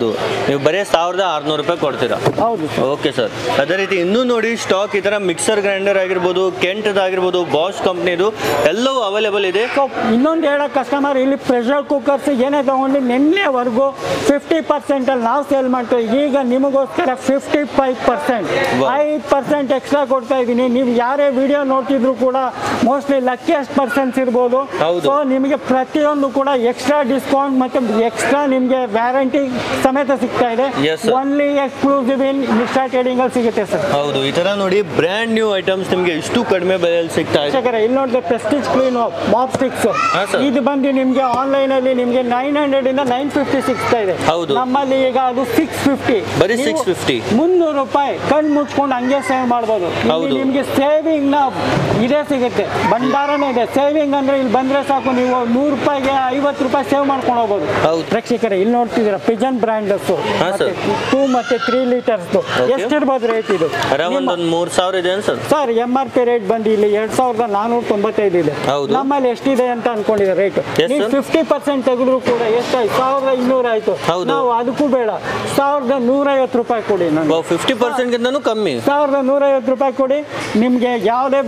ಹೌದು ನೀವು ಬರೀ ಸಾವಿರದ ಆರ್ನೂರು ರೂಪಾಯಿ ಕೊಡ್ತೀರಾ ಹೌದು ಸರ್ ಓಕೆ ಸರ್ ಅದೇ ರೀತಿ ಇನ್ನೂ ನೋಡಿ ಸ್ಟಾಕ್ ಈ ಥರ ಮಿಕ್ಸರ್ ಗ್ರೈಂಡರ್ ಆಗಿರ್ಬೋದು ಕೆಂಟದ್ ಆಗಿರ್ಬೋದು ಬಾಸ್ ಕಂಪ್ನಿದು ಎಲ್ಲವೂ ಅವೈಲೇಬಲ್ ಇದೆ ಸೊ ಇನ್ನೊಂದು ಹೇಳೋ ಕಸ್ಟಮರ್ ಇಲ್ಲಿ ಪ್ರೆಷರ್ ಕುಕ್ಕರ್ಸ್ ಏನೇ ತಗೊಂಡು ನಿನ್ನೆವರೆಗೂ ಫಿಫ್ಟಿ ಪರ್ಸೆಂಟಲ್ಲಿ ನಾವು ಸೇಲ್ ಮಾಡ್ತೀವಿ ಈಗ ನಿಮಗೋಸ್ಕರ ಫಿಫ್ಟಿ ಫೈವ್ ಪರ್ಸೆಂಟ್ Wow. ಐದು ಪರ್ಸೆಂಟ್ ಎಕ್ಸ್ಟ್ರಾ ಕೊಡ್ತಾ ಇದ್ದೀನಿ ನೀವು ಯಾರೇ ವಿಡಿಯೋ ನೋಡ್ತಿದ್ರು ಕೂಡ ಮೋಸ್ಟ್ಲಿ ಲಕ್ಕಿಯಸ್ಟ್ ಪರ್ಸನ್ಸ್ ಇರ್ಬೋದು ಹೌದು. ಸೊ ನಿಮಗೆ ಪ್ರತಿಯೊಂದು ಕೂಡ ಎಕ್ಸ್ಟ್ರಾ ಡಿಸ್ಕೌಂಟ್ ಮತ್ತು ಎಕ್ಸ್ಟ್ರಾ ನಿಮಗೆ ವ್ಯಾರಂಟಿ ಸಮೇತ ಸಿಗ್ತಾ ಇದೆ Yes, sir. Only exclusive in ಮಿಸ್ಟಾ ಟ್ರೇಡಿಂಗಲ್ಲಿ ಸಿಗುತ್ತೆ ಸರ್ ಹೌದು ಈ ಥರ ನೋಡಿ ಬ್ರ್ಯಾಂಡ್ ನ್ಯೂ ಐಟಮ್ಸ್ ನಿಮಗೆ ಇಷ್ಟು ಕಡಿಮೆ ಬೆಲೆಯಲ್ಲಿ ಸಿಗ್ತಾ ಇದೆ ವೀಕ್ಷಕರೇ ಇಲ್ಲಿ ನೋಡಿದ್ರೆ ಪ್ರೆಸ್ಟೀಜ್ ಕ್ಲೀನ್ ಮಾಪ್ ಸ್ಟಿಕ್ಸ್ ಹಾ, sir. ಇದು ಬಂದು ನಿಮಗೆ ಆನ್ಲೈನ್ ಅಲ್ಲಿ ನಿಮಗೆ ನೈನ್ ಹಂಡ್ರೆಡ್ ಇಂದ ನೈನ್ ಫಿಫ್ಟಿ ಸಿಗ್ತಾ ಇದೆ ಹೌದು. ನಮ್ಮಲ್ಲಿ ಈಗ ಅದು ಸಿಕ್ಸ್ ಫಿಫ್ಟಿ ಬರೀ 650. ಮುನ್ನೂರು ರೂಪಾಯಿ ಕಣ್ ಮುಚ್ಕೊಂಡು ಹಂಗೆ ಸೇವ್ ಮಾಡ್ಬೋದು ಹೌದು. ಇಲ್ಲಿ ನಿಮಗೆ ಸೇವಿಂಗ್ ನ ಇದೇ ಸಿಗುತ್ತೆ ಭಂಡಾರನೇ ಇದೆ ಸೇವಿಂಗ್ ಅಂದ್ರೆ ಇಲ್ಲಿ ಬಂದ್ರೆ ಸಾಕು ನೀವು ನೂರು ರೂಪಾಯಿಗೆ ಐವತ್ತು ರೂಪಾಯಿ ಸೇವ್ ಮಾಡ್ಕೊಂಡು ಹೋಗ್ಬೋದು ಹೌದು. ಪ್ರೇಕ್ಷಕರೇ ಇಲ್ಲಿ ನೋಡ್ತಿದ್ದೀರಾ ಪಿಜನ್ ಬ್ರ್ಯಾಂಡಸ್ ಹಾ, sir. ಟೂ ಮತ್ತೆ ತ್ರೀ ಲೀಟರ್ಸ್ ಎಷ್ಟಿರ್ಬೋದು ರೇಟ್ ಇದು ಆರಾಮ್ ನಿಮ್ಮ- ಒಂದು ಮೂರು ಸಾವಿರ ಇದೆ sir sir M R P rate ಬಂದು ಇಲ್ಲಿ ಎರಡ್ ಸಾವಿರದ ನಾನೂರ ತೊಂಬತ್ತೈದು ಇದೆ ಹೌದು. ನಮ್ಮಲ್ಲಿ ಎಷ್ಟಿದೆ ಅಂತ ಅನ್ಕೊಂಡಿದೆ ರೇಟ್ Yes, ನೀವು sir. ಫಿಫ್ಟಿ ಪರ್ಸೆಂಟ್ ತೆಗೆದ್ರು ಕೂಡ ಎಷ್ಟಾಯ್ತು ಸಾವಿರದ ಇನ್ನೂರ ಆಯ್ತು ಹೌದು. ನಾವು ಅದಕ್ಕೂ ಬೇಡ ಸಾವಿರದ ನೂರೈವತ್ತು ರೂಪಾಯಿ ಕೊಡಿ ನಾನು ಫಿಫ್ಟಿ ಪರ್ಸೆಂಟ್ಗಿಂತನೂ ಕಮ್ಮಿ ಸಾವಿರದ ನೂರೈವತ್ತು ರೂಪಾಯಿ ಕೊಡಿ ನಿಮಗೆ ಯಾವುದೇ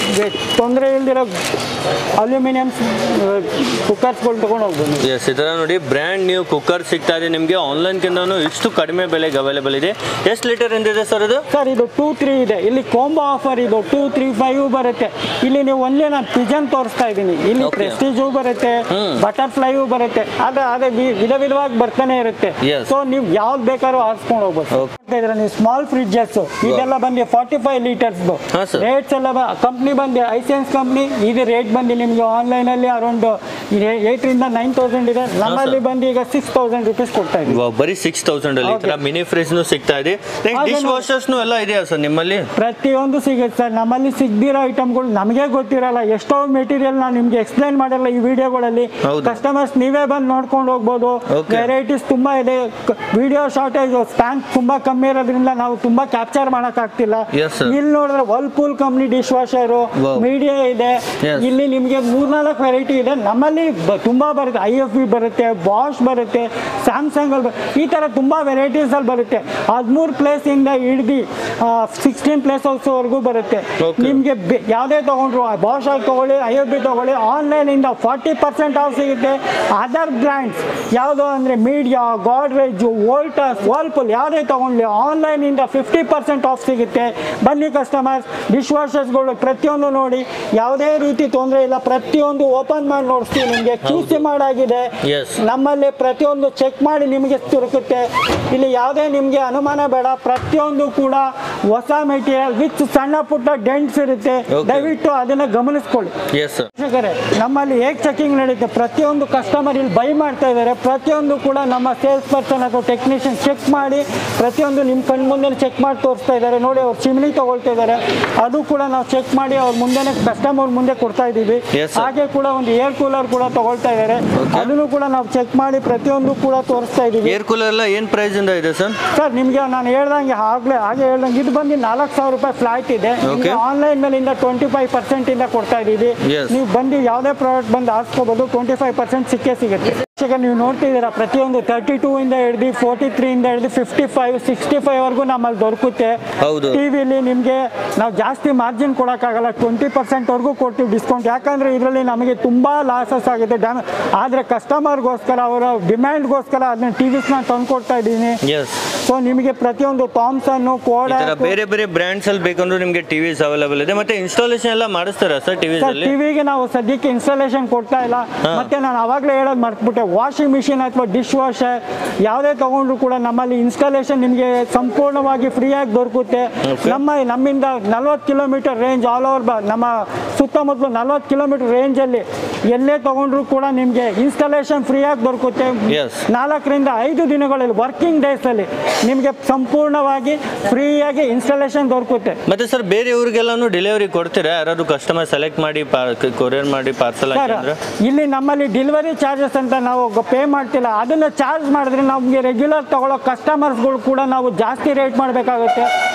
ತೊಂದರೆ ಇಲ್ದಿರೋ ಅಲ್ಯೂಮಿನಿಯಂ ಕುಕ್ಕರ್ಸ್ಗಳು ತೊಗೊಂಡು ಹೋಗ್ಬೋದು ಎಸ್ ಈ ಥರ ನೋಡಿ ಬ್ರ್ಯಾಂಡ್ ನ್ಯೂ ಕುಕ್ಕರ್ ಸಿಗ್ತಾ ಇದೆ ನಿಮಗೆ ಆನ್ಲೈನ್ಗಿಂತನೂ ಇಷ್ಟು ಕಡಿಮೆ ಬೆಲೆಗೆ ಅವೈಲೇಬಲ್ ಇದೆ ಎಷ್ಟು ಲೀಟರ್ ಎಂದಿದೆ ಸರ್ ಇದು ಸರ್ ಇದು ಟೂ ತ್ರೀ ಇದೆ ಇಲ್ಲಿ ಕೋಂಬೋ ಆಫರ್ ಇದು ಟೂ ತ್ರೀ ಫೈವ್ ಬರುತ್ತೆ ಇಲ್ಲಿ ನೀವು ಒಂದೇ ನಾನು ಪಿಜನ್ ತೋರಿಸ್ತಾ ಇದ್ದೀನಿ ಇಲ್ಲಿ Okay. ಪ್ರೆಸ್ಟೀಜು ಬರುತ್ತೆ ಹ್ಮ್. ಬಟರ್ಫ್ಲೈಯು ಬರುತ್ತೆ ಅದೇ ಅದೇ ವಿ- ವಿಧ ವಿಧವಾಗಿ ಬರ್ತಾನೆ ಇರುತ್ತೆ Yes. ಸೊ ನೀವು ಯಾವ್ದು ಬೇಕಾದ್ರೂ ಆರಿಸ್ಕೊಂಡು ಹೋಗ್ಬೋದು Okay. ನೋಡ್ತಾ ಇದ್ದೀರಾ ನೀವು ಸ್ಮಾಲ್ ಫ್ರಿಡ್ಜಸ್ ಇದೆಲ್ಲ ಬಂದು ಫಾರ್ಟಿ ಫೈವ್ ಲೀಟರ್ಸ್ ಹಾ, sir. ರೇಟ್ಸ್ ಎಲ್ಲ ಕಂಪ್ನಿ ಬಂದು ಐಸೆನ್ಸ್ ಕಂಪ್ನಿ ಇದು ರೇಟ್ ಬಂದು ನಿಮಗೆ ಆನ್ಲೈನ್ ಅಲ್ಲಿ ಅರೌಂಡ್ ಏಯ್ಟ್ರಿಂದ ನೈನ್ ತೌಸಂಡ್ ಇದೆ ನಮ್ಮಲ್ಲಿ ಬಂದು ಈಗ ಸಿಕ್ಸ್ ತೌಸಂಡ್ ರುಪೀಸ್ ಕೊಡ್ತಾ ಇದ್ದೀವಿ ವಾವ್, ಬರೀ ಸಿಕ್ಸ್ ತೌಸಂಡ್ ಅಲ್ಲಿ ಈ ಥರ Okay. ಮಿನಿ ಫ್ರಿಜ್ನು ಸಿಗ್ತಾ ಇದೆ ಹಾಗೆ ಡಿಶ್ ನೋಡಿ. ವಾಷರ್ಸ್ನು ಎಲ್ಲ ಇದೆಯಾ ಸರ್ ನಿಮ್ಮಲ್ಲಿ ಪ್ರತಿಯೊಂದು ಸಿಗುತ್ತೆ ಸರ್ ನಮ್ಮಲ್ಲಿ ಸಿಗದಿರೋ ಐಟಮ್ಗಳು ನಮಗೆ ಗೊತ್ತಿರಲ್ಲ ಎಷ್ಟೋ ಮೆಟೀರಿಯಲ್ ನಾನು ನಿಮ್ಗೆ ಎಕ್ಸ್ಪ್ಲೈನ್ ಮಾಡಿರಲ್ಲ ಈ ವಿಡಿಯೋಗಳಲ್ಲಿ ಹೌದು. ಕಸ್ಟಮರ್ಸ್ ನೀವೇ ಬಂದು ನೋಡ್ಕೊಂಡು ಹೋಗ್ಬೋದು Okay. ವೆರೈಟೀಸ್ ತುಂಬಾ ಇದೆ ವಿಡಿಯೋ ಶಾರ್ಟೇಜ್ ಸ್ಪ್ಯಾನ್ ತುಂಬಾ ಕಮ್ಮಿ ಇರೋದ್ರಿಂದ ನಾವು ತುಂಬಾ ಕ್ಯಾಪ್ಚರ್ ಮಾಡಕ್ ಆಗ್ತಿಲ್ಲ Yes, sir. ಇಲ್ಲಿ ನೋಡಿದ್ರೆ Whirlpool company dish washer Wow. Midea ಇದೆ Yes. ಇಲ್ಲಿ ನಿಮಗೆ ಮೂರ್ನಾಲ್ಕು ವೆರೈಟಿ ಇದೆ ನಮ್ಮಲ್ಲಿ ಬ- ತುಂಬಾ ಬರುತ್ತೆ ಐ ಎಫ್ ಬಿ ಬರುತ್ತೆ ಬಾಷ್ ಬರುತ್ತೆ ಸ್ಯಾಮ್ಸಂಗ್ ಅಲ್ಲಿ ಬ- ಈ ತರ ತುಂಬಾ ವೆರೈಟೀಸ್ ಅಲ್ಲಿ ಬರುತ್ತೆ ಹದಿಮೂರು ಪ್ಲೇಸ್ ಇಂದ ಹಿಡ್ದು ಸಿಕ್ಸ್ಟೀನ್ ಪ್ಲೇಸ್ ವರೆಗೂ ಬರುತ್ತೆ Okay. ನಿಮಗೆ ಯಾವುದೇ ತಗೊಂಡ್ರು ಬಾಷ್ ಅಲ್ಲಿ ತಗೊಳ್ಳಿ ಐ ಎಫ್ ಬಿ ತಗೊಳ್ಳಿ ಆನ್ಲೈನ್ ಇಂದ ಫಾರ್ಟಿ ಪರ್ಸೆಂಟ್ ಆಫ್ ಸಿಗುತ್ತೆ ಅದರ್ ಬ್ರ್ಯಾಂಡ್ಸ್ ಯಾವುದು ಅಂದ್ರೆ ಮೀಡಿಯಾ ಗಾಡ್ರೇಜ್ ವೋಲ್ಟಸ್ ವರ್ಲ್ಪುಲ್ ಯಾವುದೇ ತಗೊಂಡ್ಲಿ ಆನ್ಲೈನ್ ಇಂದ ಫಿಫ್ಟಿ ಪರ್ಸೆಂಟ್ ಆಫ್ ಸಿಗುತ್ತೆ ಬನ್ನಿ ಕಸ್ಟಮರ್ಸ್ ಡಿಶ್ ವಾಷರ್ಸ್ಗಳು ಪ್ರತಿಯೊಂದು ನೋಡಿ ಯಾವುದೇ ರೀತಿ ತೊಂದರೆ ಇಲ್ಲ ಪ್ರತಿಯೊಂದು ಓಪನ್ ಮಾಡಿ ನೋಡಿಸ್ತೀವಿ ನಿಮಗೆ ಕ್ಯೂ ಸಿ ಮಾಡಾಗಿದೆ Yes. ನಮ್ಮಲ್ಲಿ ಪ್ರತಿಯೊಂದು ಚೆಕ್ ಮಾಡಿ ನಿಮಗೆ ದೊರಕುತ್ತೆ ಇಲ್ಲಿ ಯಾವುದೇ ನಿಮಗೆ ಅನುಮಾನ ಬೇಡ ಪ್ರತಿಯೊಂದು ಕೂಡ ಹೊಸ ಮೆಟೀರಿಯಲ್ ವಿತ್ ಸಣ್ಣ ಪುಟ್ಟ ಡೆಂಟ್ಸ್ ಇರುತ್ತೆ Okay. ದಯವಿಟ್ಟು ಅದನ್ನ ಗಮನಿಸ್ಕೊಳ್ಳಿ ಎಸ್ ಸರ್ ವೀಕ್ಷಕರೇ ನಮ್ಮಲ್ಲಿ ಹೇಗೆ ಚೆಕಿಂಗ್ ನಡೆಯುತ್ತೆ ಪ್ರತಿಯೊಂದು ಕಸ್ಟಮರ್ ಇಲ್ಲಿ ಬೈ ಮಾಡ್ತಾ ಇದ್ದಾರೆ ಪ್ರತಿಯೊಂದು ಕೂಡ ನಮ್ಮ ಸೇಲ್ಸ್ ಪರ್ಸನ್ ಅಥವಾ ಟೆಕ್ನಿಷಿಯನ್ ಚೆಕ್ ಮಾಡಿ ಪ್ರತಿಯೊಂದು ನಿಮ್ಮ ಕಣ್ಣು ಮುಂದೆ ಚೆಕ್ ಮಾಡಿ ತೋರಿಸ್ತಾ ಇದ್ದಾರೆ ನೋಡಿ ಅವ್ರು ಚಿಮ್ನಿ ತಗೊಳ್ತಾ ಇದ್ದಾರೆ ಅದು ಕೂಡ ನಾವು ಚೆಕ್ ಮಾಡಿ ಅವ್ರ ಮುಂದೆನೆ ಕಸ್ಟಮರ್ ಮುಂದೆ ಕೊಡ್ತಾ ಇದ್ದೀವಿ Yes, sir. ಹಾಗೆ ಕೂಡ ಒಂದು ಏರ್ ಕೂಲರ್ ಕೂಡ ತಗೊಳ್ತಾ ಇದ್ದಾರೆ Okay. ಅದನ್ನು ಕೂಡ ನಾವು ಚೆಕ್ ಮಾಡಿ ಪ್ರತಿಯೊಂದು ಕೂಡ ತೋರಿಸ್ತಾ ಇದ್ದೀವಿ ಏರ್ ಕೂಲರ್ ಎಲ್ಲ ಏನು ಪ್ರೈಸ್ ಇಂದ ಇದೆ ಸರ್ ಸರ್ ನಿಮಗೆ ನಾನು ಹೇಳ್ದಂಗೆ ಆಗ್ಲೇ ಹಾಗೆ ಹೇಳ್ದಂಗೆ ಇದು ಬಂದು ನಾಲ್ಕು ಸಾವಿರ ರೂಪಾಯಿ ಫ್ಲಾಟ್ ಇದೆ ನಿಮಗೆ Okay. ಆನ್ಲೈನ್ ಮೇಲಿಂದ ಟ್ವೆಂಟಿ ಫೈವ್ ಪರ್ಸೆಂಟ್ ಇಂದ ಕೊಡ್ತಾ ಇದ್ದೀವಿ Yes. ನೀವು ಬಂದು ಯಾವುದೇ ಪ್ರಾಡಕ್ಟ್ ಬಂದು ಹಾಕ್ಸ್ಕೋಬಹುದು ಟ್ವೆಂಟಿ ಫೈವ್ ಪರ್ಸೆಂಟ್ ಸಿಕ್ಕೇ ಸಿಗುತ್ತೆ ಈಗ ನೀವು ನೋಡ್ತಿದ್ದೀರಾ ಪ್ರತಿಯೊಂದು ತರ್ಟಿ ಟೂ ಇಂದ ಹಿಡಿದು ಫೋರ್ಟಿ ತ್ರೀ ಇಂದ ಹಿಡಿದು ಫಿಫ್ಟಿ ಫೈವ್ ಸಿಕ್ಸ್ಟಿ ಫೈವ್ ವರೆಗೂ ನಮ್ಮಲ್ಲಿ ದೊರಕುತ್ತೆ ಹೌದು. ಟಿವಿಲಿ ನಿಮಗೆ ನಾವು ಜಾಸ್ತಿ ಮಾರ್ಜಿನ್ ಕೊಡೋಕ್ಕಾಗಲ್ಲ ಟ್ವೆಂಟಿ ಪರ್ಸೆಂಟ್ ವರೆಗೂ ಕೊಡ್ತೀವಿ ಡಿಸ್ಕೌಂಟ್ ಯಾಕಂದ್ರೆ ಇದರಲ್ಲಿ ನಮಗೆ ತುಂಬಾ ಲಾಸಸ್ ಆಗುತ್ತೆ ಡ್ಯಾಮ್ ಆದರೆ ಕಸ್ಟಮರ್ಗೋಸ್ಕರ ಅವರ ಡಿಮ್ಯಾಂಡ್ಗೋಸ್ಕರ ಅದನ್ನ ಟಿ ವಿಸ್ನ ತಂದು ಕೊಡ್ತಾ ಇದ್ದೀನಿ ಎಸ್ ಸೊ ನಿಮಗೆ ಪ್ರತಿಯೊಂದು ಥಾಮ್ಸನ್ನು ಈ ಕೋಡ ತರ ಬೇರೆ ಬೇರೆ ಬ್ರ್ಯಾಂಡ್ಸ್ ಅಲ್ಲಿ ಬೇಕಂದ್ರೆ ನಿಮಗೆ ಟಿವಿಸ್ ಅವೈಲೇಬಲ್ ಇದೆ ಮತ್ತೆ ಇನ್ಸ್ಟಾಲೇಷನ್ ಎಲ್ಲ ಮಾಡಿಸ್ತಾರಾ ಸರ್ ಟಿವಿಸ್ ಸರ್ ಅಲ್ಲಿ ಟಿವಿಗೆ ನಾವು ಸದ್ಯಕ್ಕೆ ಇನ್ಸ್ಟಾಲೇಷನ್ ಕೊಡ್ತಾ ಇಲ್ಲ ಹಾ. ಮತ್ತೆ ನಾನು ಅವಾಗಲೇ ಹೇಳೋದು ಮರ್ತ್ಬಿಟ್ಟೆ ವಾಷಿಂಗ್ ಮಿಷಿನ್ ಅಥವಾ ಡಿಶ್ ವಾಷರ್ ಯಾವುದೇ ತಗೊಂಡ್ರು ಕೂಡ ನಮ್ಮಲ್ಲಿ ಇನ್ಸ್ಟಾಲೇಷನ್ ನಿಮಗೆ ಸಂಪೂರ್ಣವಾಗಿ ಫ್ರೀಯಾಗಿ ದೊರಕುತ್ತೆ Okay. ನಮ್ಮ ನಮ್ಮಿಂದ ನಲ್ವತ್ತು ಕಿಲೋಮೀಟರ್ ರೇಂಜ್ ಆಲ್ ಓವರ್ ಬ ನಮ್ಮ ಸುತ್ತಮುತ್ತಲು ನಲ್ವತ್ತು ಕಿಲೋಮೀಟರ್ ರೇಂಜಲ್ಲಿ ಎಲ್ಲೇ ತಗೊಂಡ್ರು ಕೂಡ ನಿಮಗೆ ಇನ್ಸ್ಟಾಲೇಷನ್ ಫ್ರೀಯಾಗಿ ದೊರಕುತ್ತೆ Yes. ನಾಲ್ಕರಿಂದ ಐದು ದಿನಗಳಲ್ಲಿ ವರ್ಕಿಂಗ್ ಡೇಸಲ್ಲಿ ನಿಮಗೆ ಸಂಪೂರ್ಣವಾಗಿ ಫ್ರೀಯಾಗಿ ಇನ್ಸ್ಟಾಲೇಷನ್ ದೊರಕುತ್ತೆ ಮತ್ತೆ ಸರ್ ಬೇರೆ ಊರಿಗೆಲ್ಲಾನು ಡೆಲಿವರಿ ಕೊಡ್ತೀರಾ ಯಾರಾದ್ರು ಕಸ್ಟಮರ್ ಸೆಲೆಕ್ಟ್ ಮಾಡಿ ಕೊರಿಯರ್ ಮಾಡಿ ಪಾರ್ಸಲ್ ಸರ್ ಹಾಕಿದ್ರೆ ಇಲ್ಲಿ ನಮ್ಮಲ್ಲಿ ಡೆಲಿವರಿ ಚಾರ್ಜಸ್ ಅಂತ ನಾವು ಪೇ ಮಾಡ್ತಿಲ್ಲ ಅದನ್ನ ಚಾರ್ಜ್ ಮಾಡಿದ್ರೆ ನಮಗೆ ರೆಗ್ಯುಲರ್ ತಗೊಳ್ಳೋ ಕಸ್ಟಮರ್ಸ್ಗಳು ಕೂಡ ನಾವು ಜಾಸ್ತಿ ರೇಟ್ ಮಾಡಬೇಕಾಗುತ್ತೆ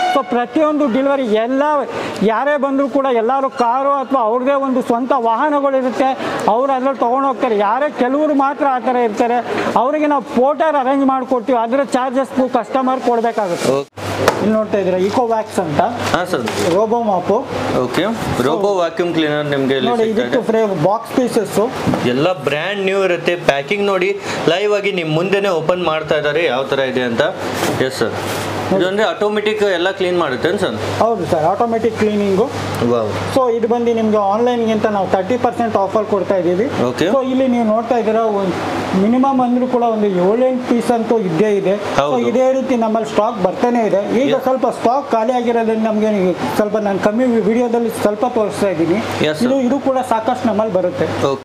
ಸೊ ಪ್ರತಿಯೊಂದು ಡೆಲಿವರಿ ಎಲ್ಲ ಯಾರೇ ಬಂದರೂ ಕೂಡ ಎಲ್ಲರೂ ಕಾರು ಅಥವಾ ಅವ್ರದ್ದೇ ಒಂದು ಸ್ವಂತ ವಾಹನಗಳಿರುತ್ತೆ ಅವ್ರು ಅದ್ರಲ್ಲಿ ತೊಗೊಂಡು ಹೋಗ್ತಾರೆ ಯಾರೇ ಕೆಲವರು ಮಾತ್ರ ಆ ಥರ ಇರ್ತಾರೆ ಅವರಿಗೆ ನಾವು ಪೋಟರ್ ಅರೇಂಜ್ ಮಾಡಿಕೊಡ್ತೀವಿ ಅದರ ಚಾರ್ಜಸ್ ಕಸ್ಟಮರ್ ಕೊಡಬೇಕಾಗುತ್ತೆ ಇಲ್ಲಿ ನೋಡ್ತಾ ಇದ್ದೀರಾ ಇಕೋ ವ್ಯಾಕ್ಸ್ ಅಂತ ಹಾಂ sir robo mop okay robo vacuum cleaner ನಿಮಗೆ ಇಲ್ಲಿ ನೋಡಿ ಸಿಗ್ತಾ ಇದಕ್ಕೆ ಇದೆ. ಫ್ರೇ ಬಾಕ್ಸ್ ಪೀಸಸ್ಸು ಎಲ್ಲ ಬ್ರ್ಯಾಂಡ್ ನ್ಯೂ ಇರುತ್ತೆ ಪ್ಯಾಕಿಂಗ್ ನೋಡಿ ಲೈವ್ ಆಗಿ ನಿಮ್ಮ ಮುಂದೆನೆ ಓಪನ್ ಮಾಡ್ತಾ ಇದ್ದಾರೆ ಯಾವ ಥರ ಇದೆ ಅಂತ ಎಸ್ ಸರ್ ಇದು ಅಂದರೆ ಆಟೋಮೆಟಿಕ್ ಎಲ್ಲ ಕ್ಲೀನ್ ಮಾಡುತ್ತೆ ಸರ್ ಹೌದು sir automatic cleaning wow so ಇದು ಬಂದು ನಿಮಗೆ ಆನ್ಲೈನ್ಗಿಂತ ನಾವು ತರ್ಟಿ ಪರ್ಸೆಂಟ್ ಆಫರ್ ಕೊಡ್ತಾ ಇದ್ದೀವಿ Okay. ಸೊ ಇಲ್ಲಿ ನೀವು ನೋಡ್ತಾ ಇದ್ದೀರಾ ಒಂದು ಮಿನಿಮಮ್ ಅಂದ್ರೂ ಕೂಡ ಒಂದು ಏಳೆಂಟು ಪೀಸ್ ಅಂತೂ ಇದ್ದೇ ಇದೆ ಸೊ ಹೌದು. ಇದೇ ರೀತಿ ನಮ್ಮಲ್ಲಿ ಸ್ಟಾಕ್ ಬರ್ತಾನೆ ಇದೆ ಈಗ Yes. ಸ್ವಲ್ಪ ಸ್ಟಾಕ್ ಖಾಲಿ ಆಗಿರೋದ್ರಿಂದ ನಮಗೆ ಸ್ವಲ್ಪ ನಾನು ಕಮ್ಮಿ ವಿಡಿಯೋದಲ್ಲಿ ಸ್ವಲ್ಪ ತೋರಿಸ್ತಾ ಇದ್ದೀನಿ Yes, sir. ಇದು ಇದು ಕೂಡ ಸಾಕಷ್ಟು ನಮ್ಮಲ್ಲಿ ಬರುತ್ತೆ ಓಕೆ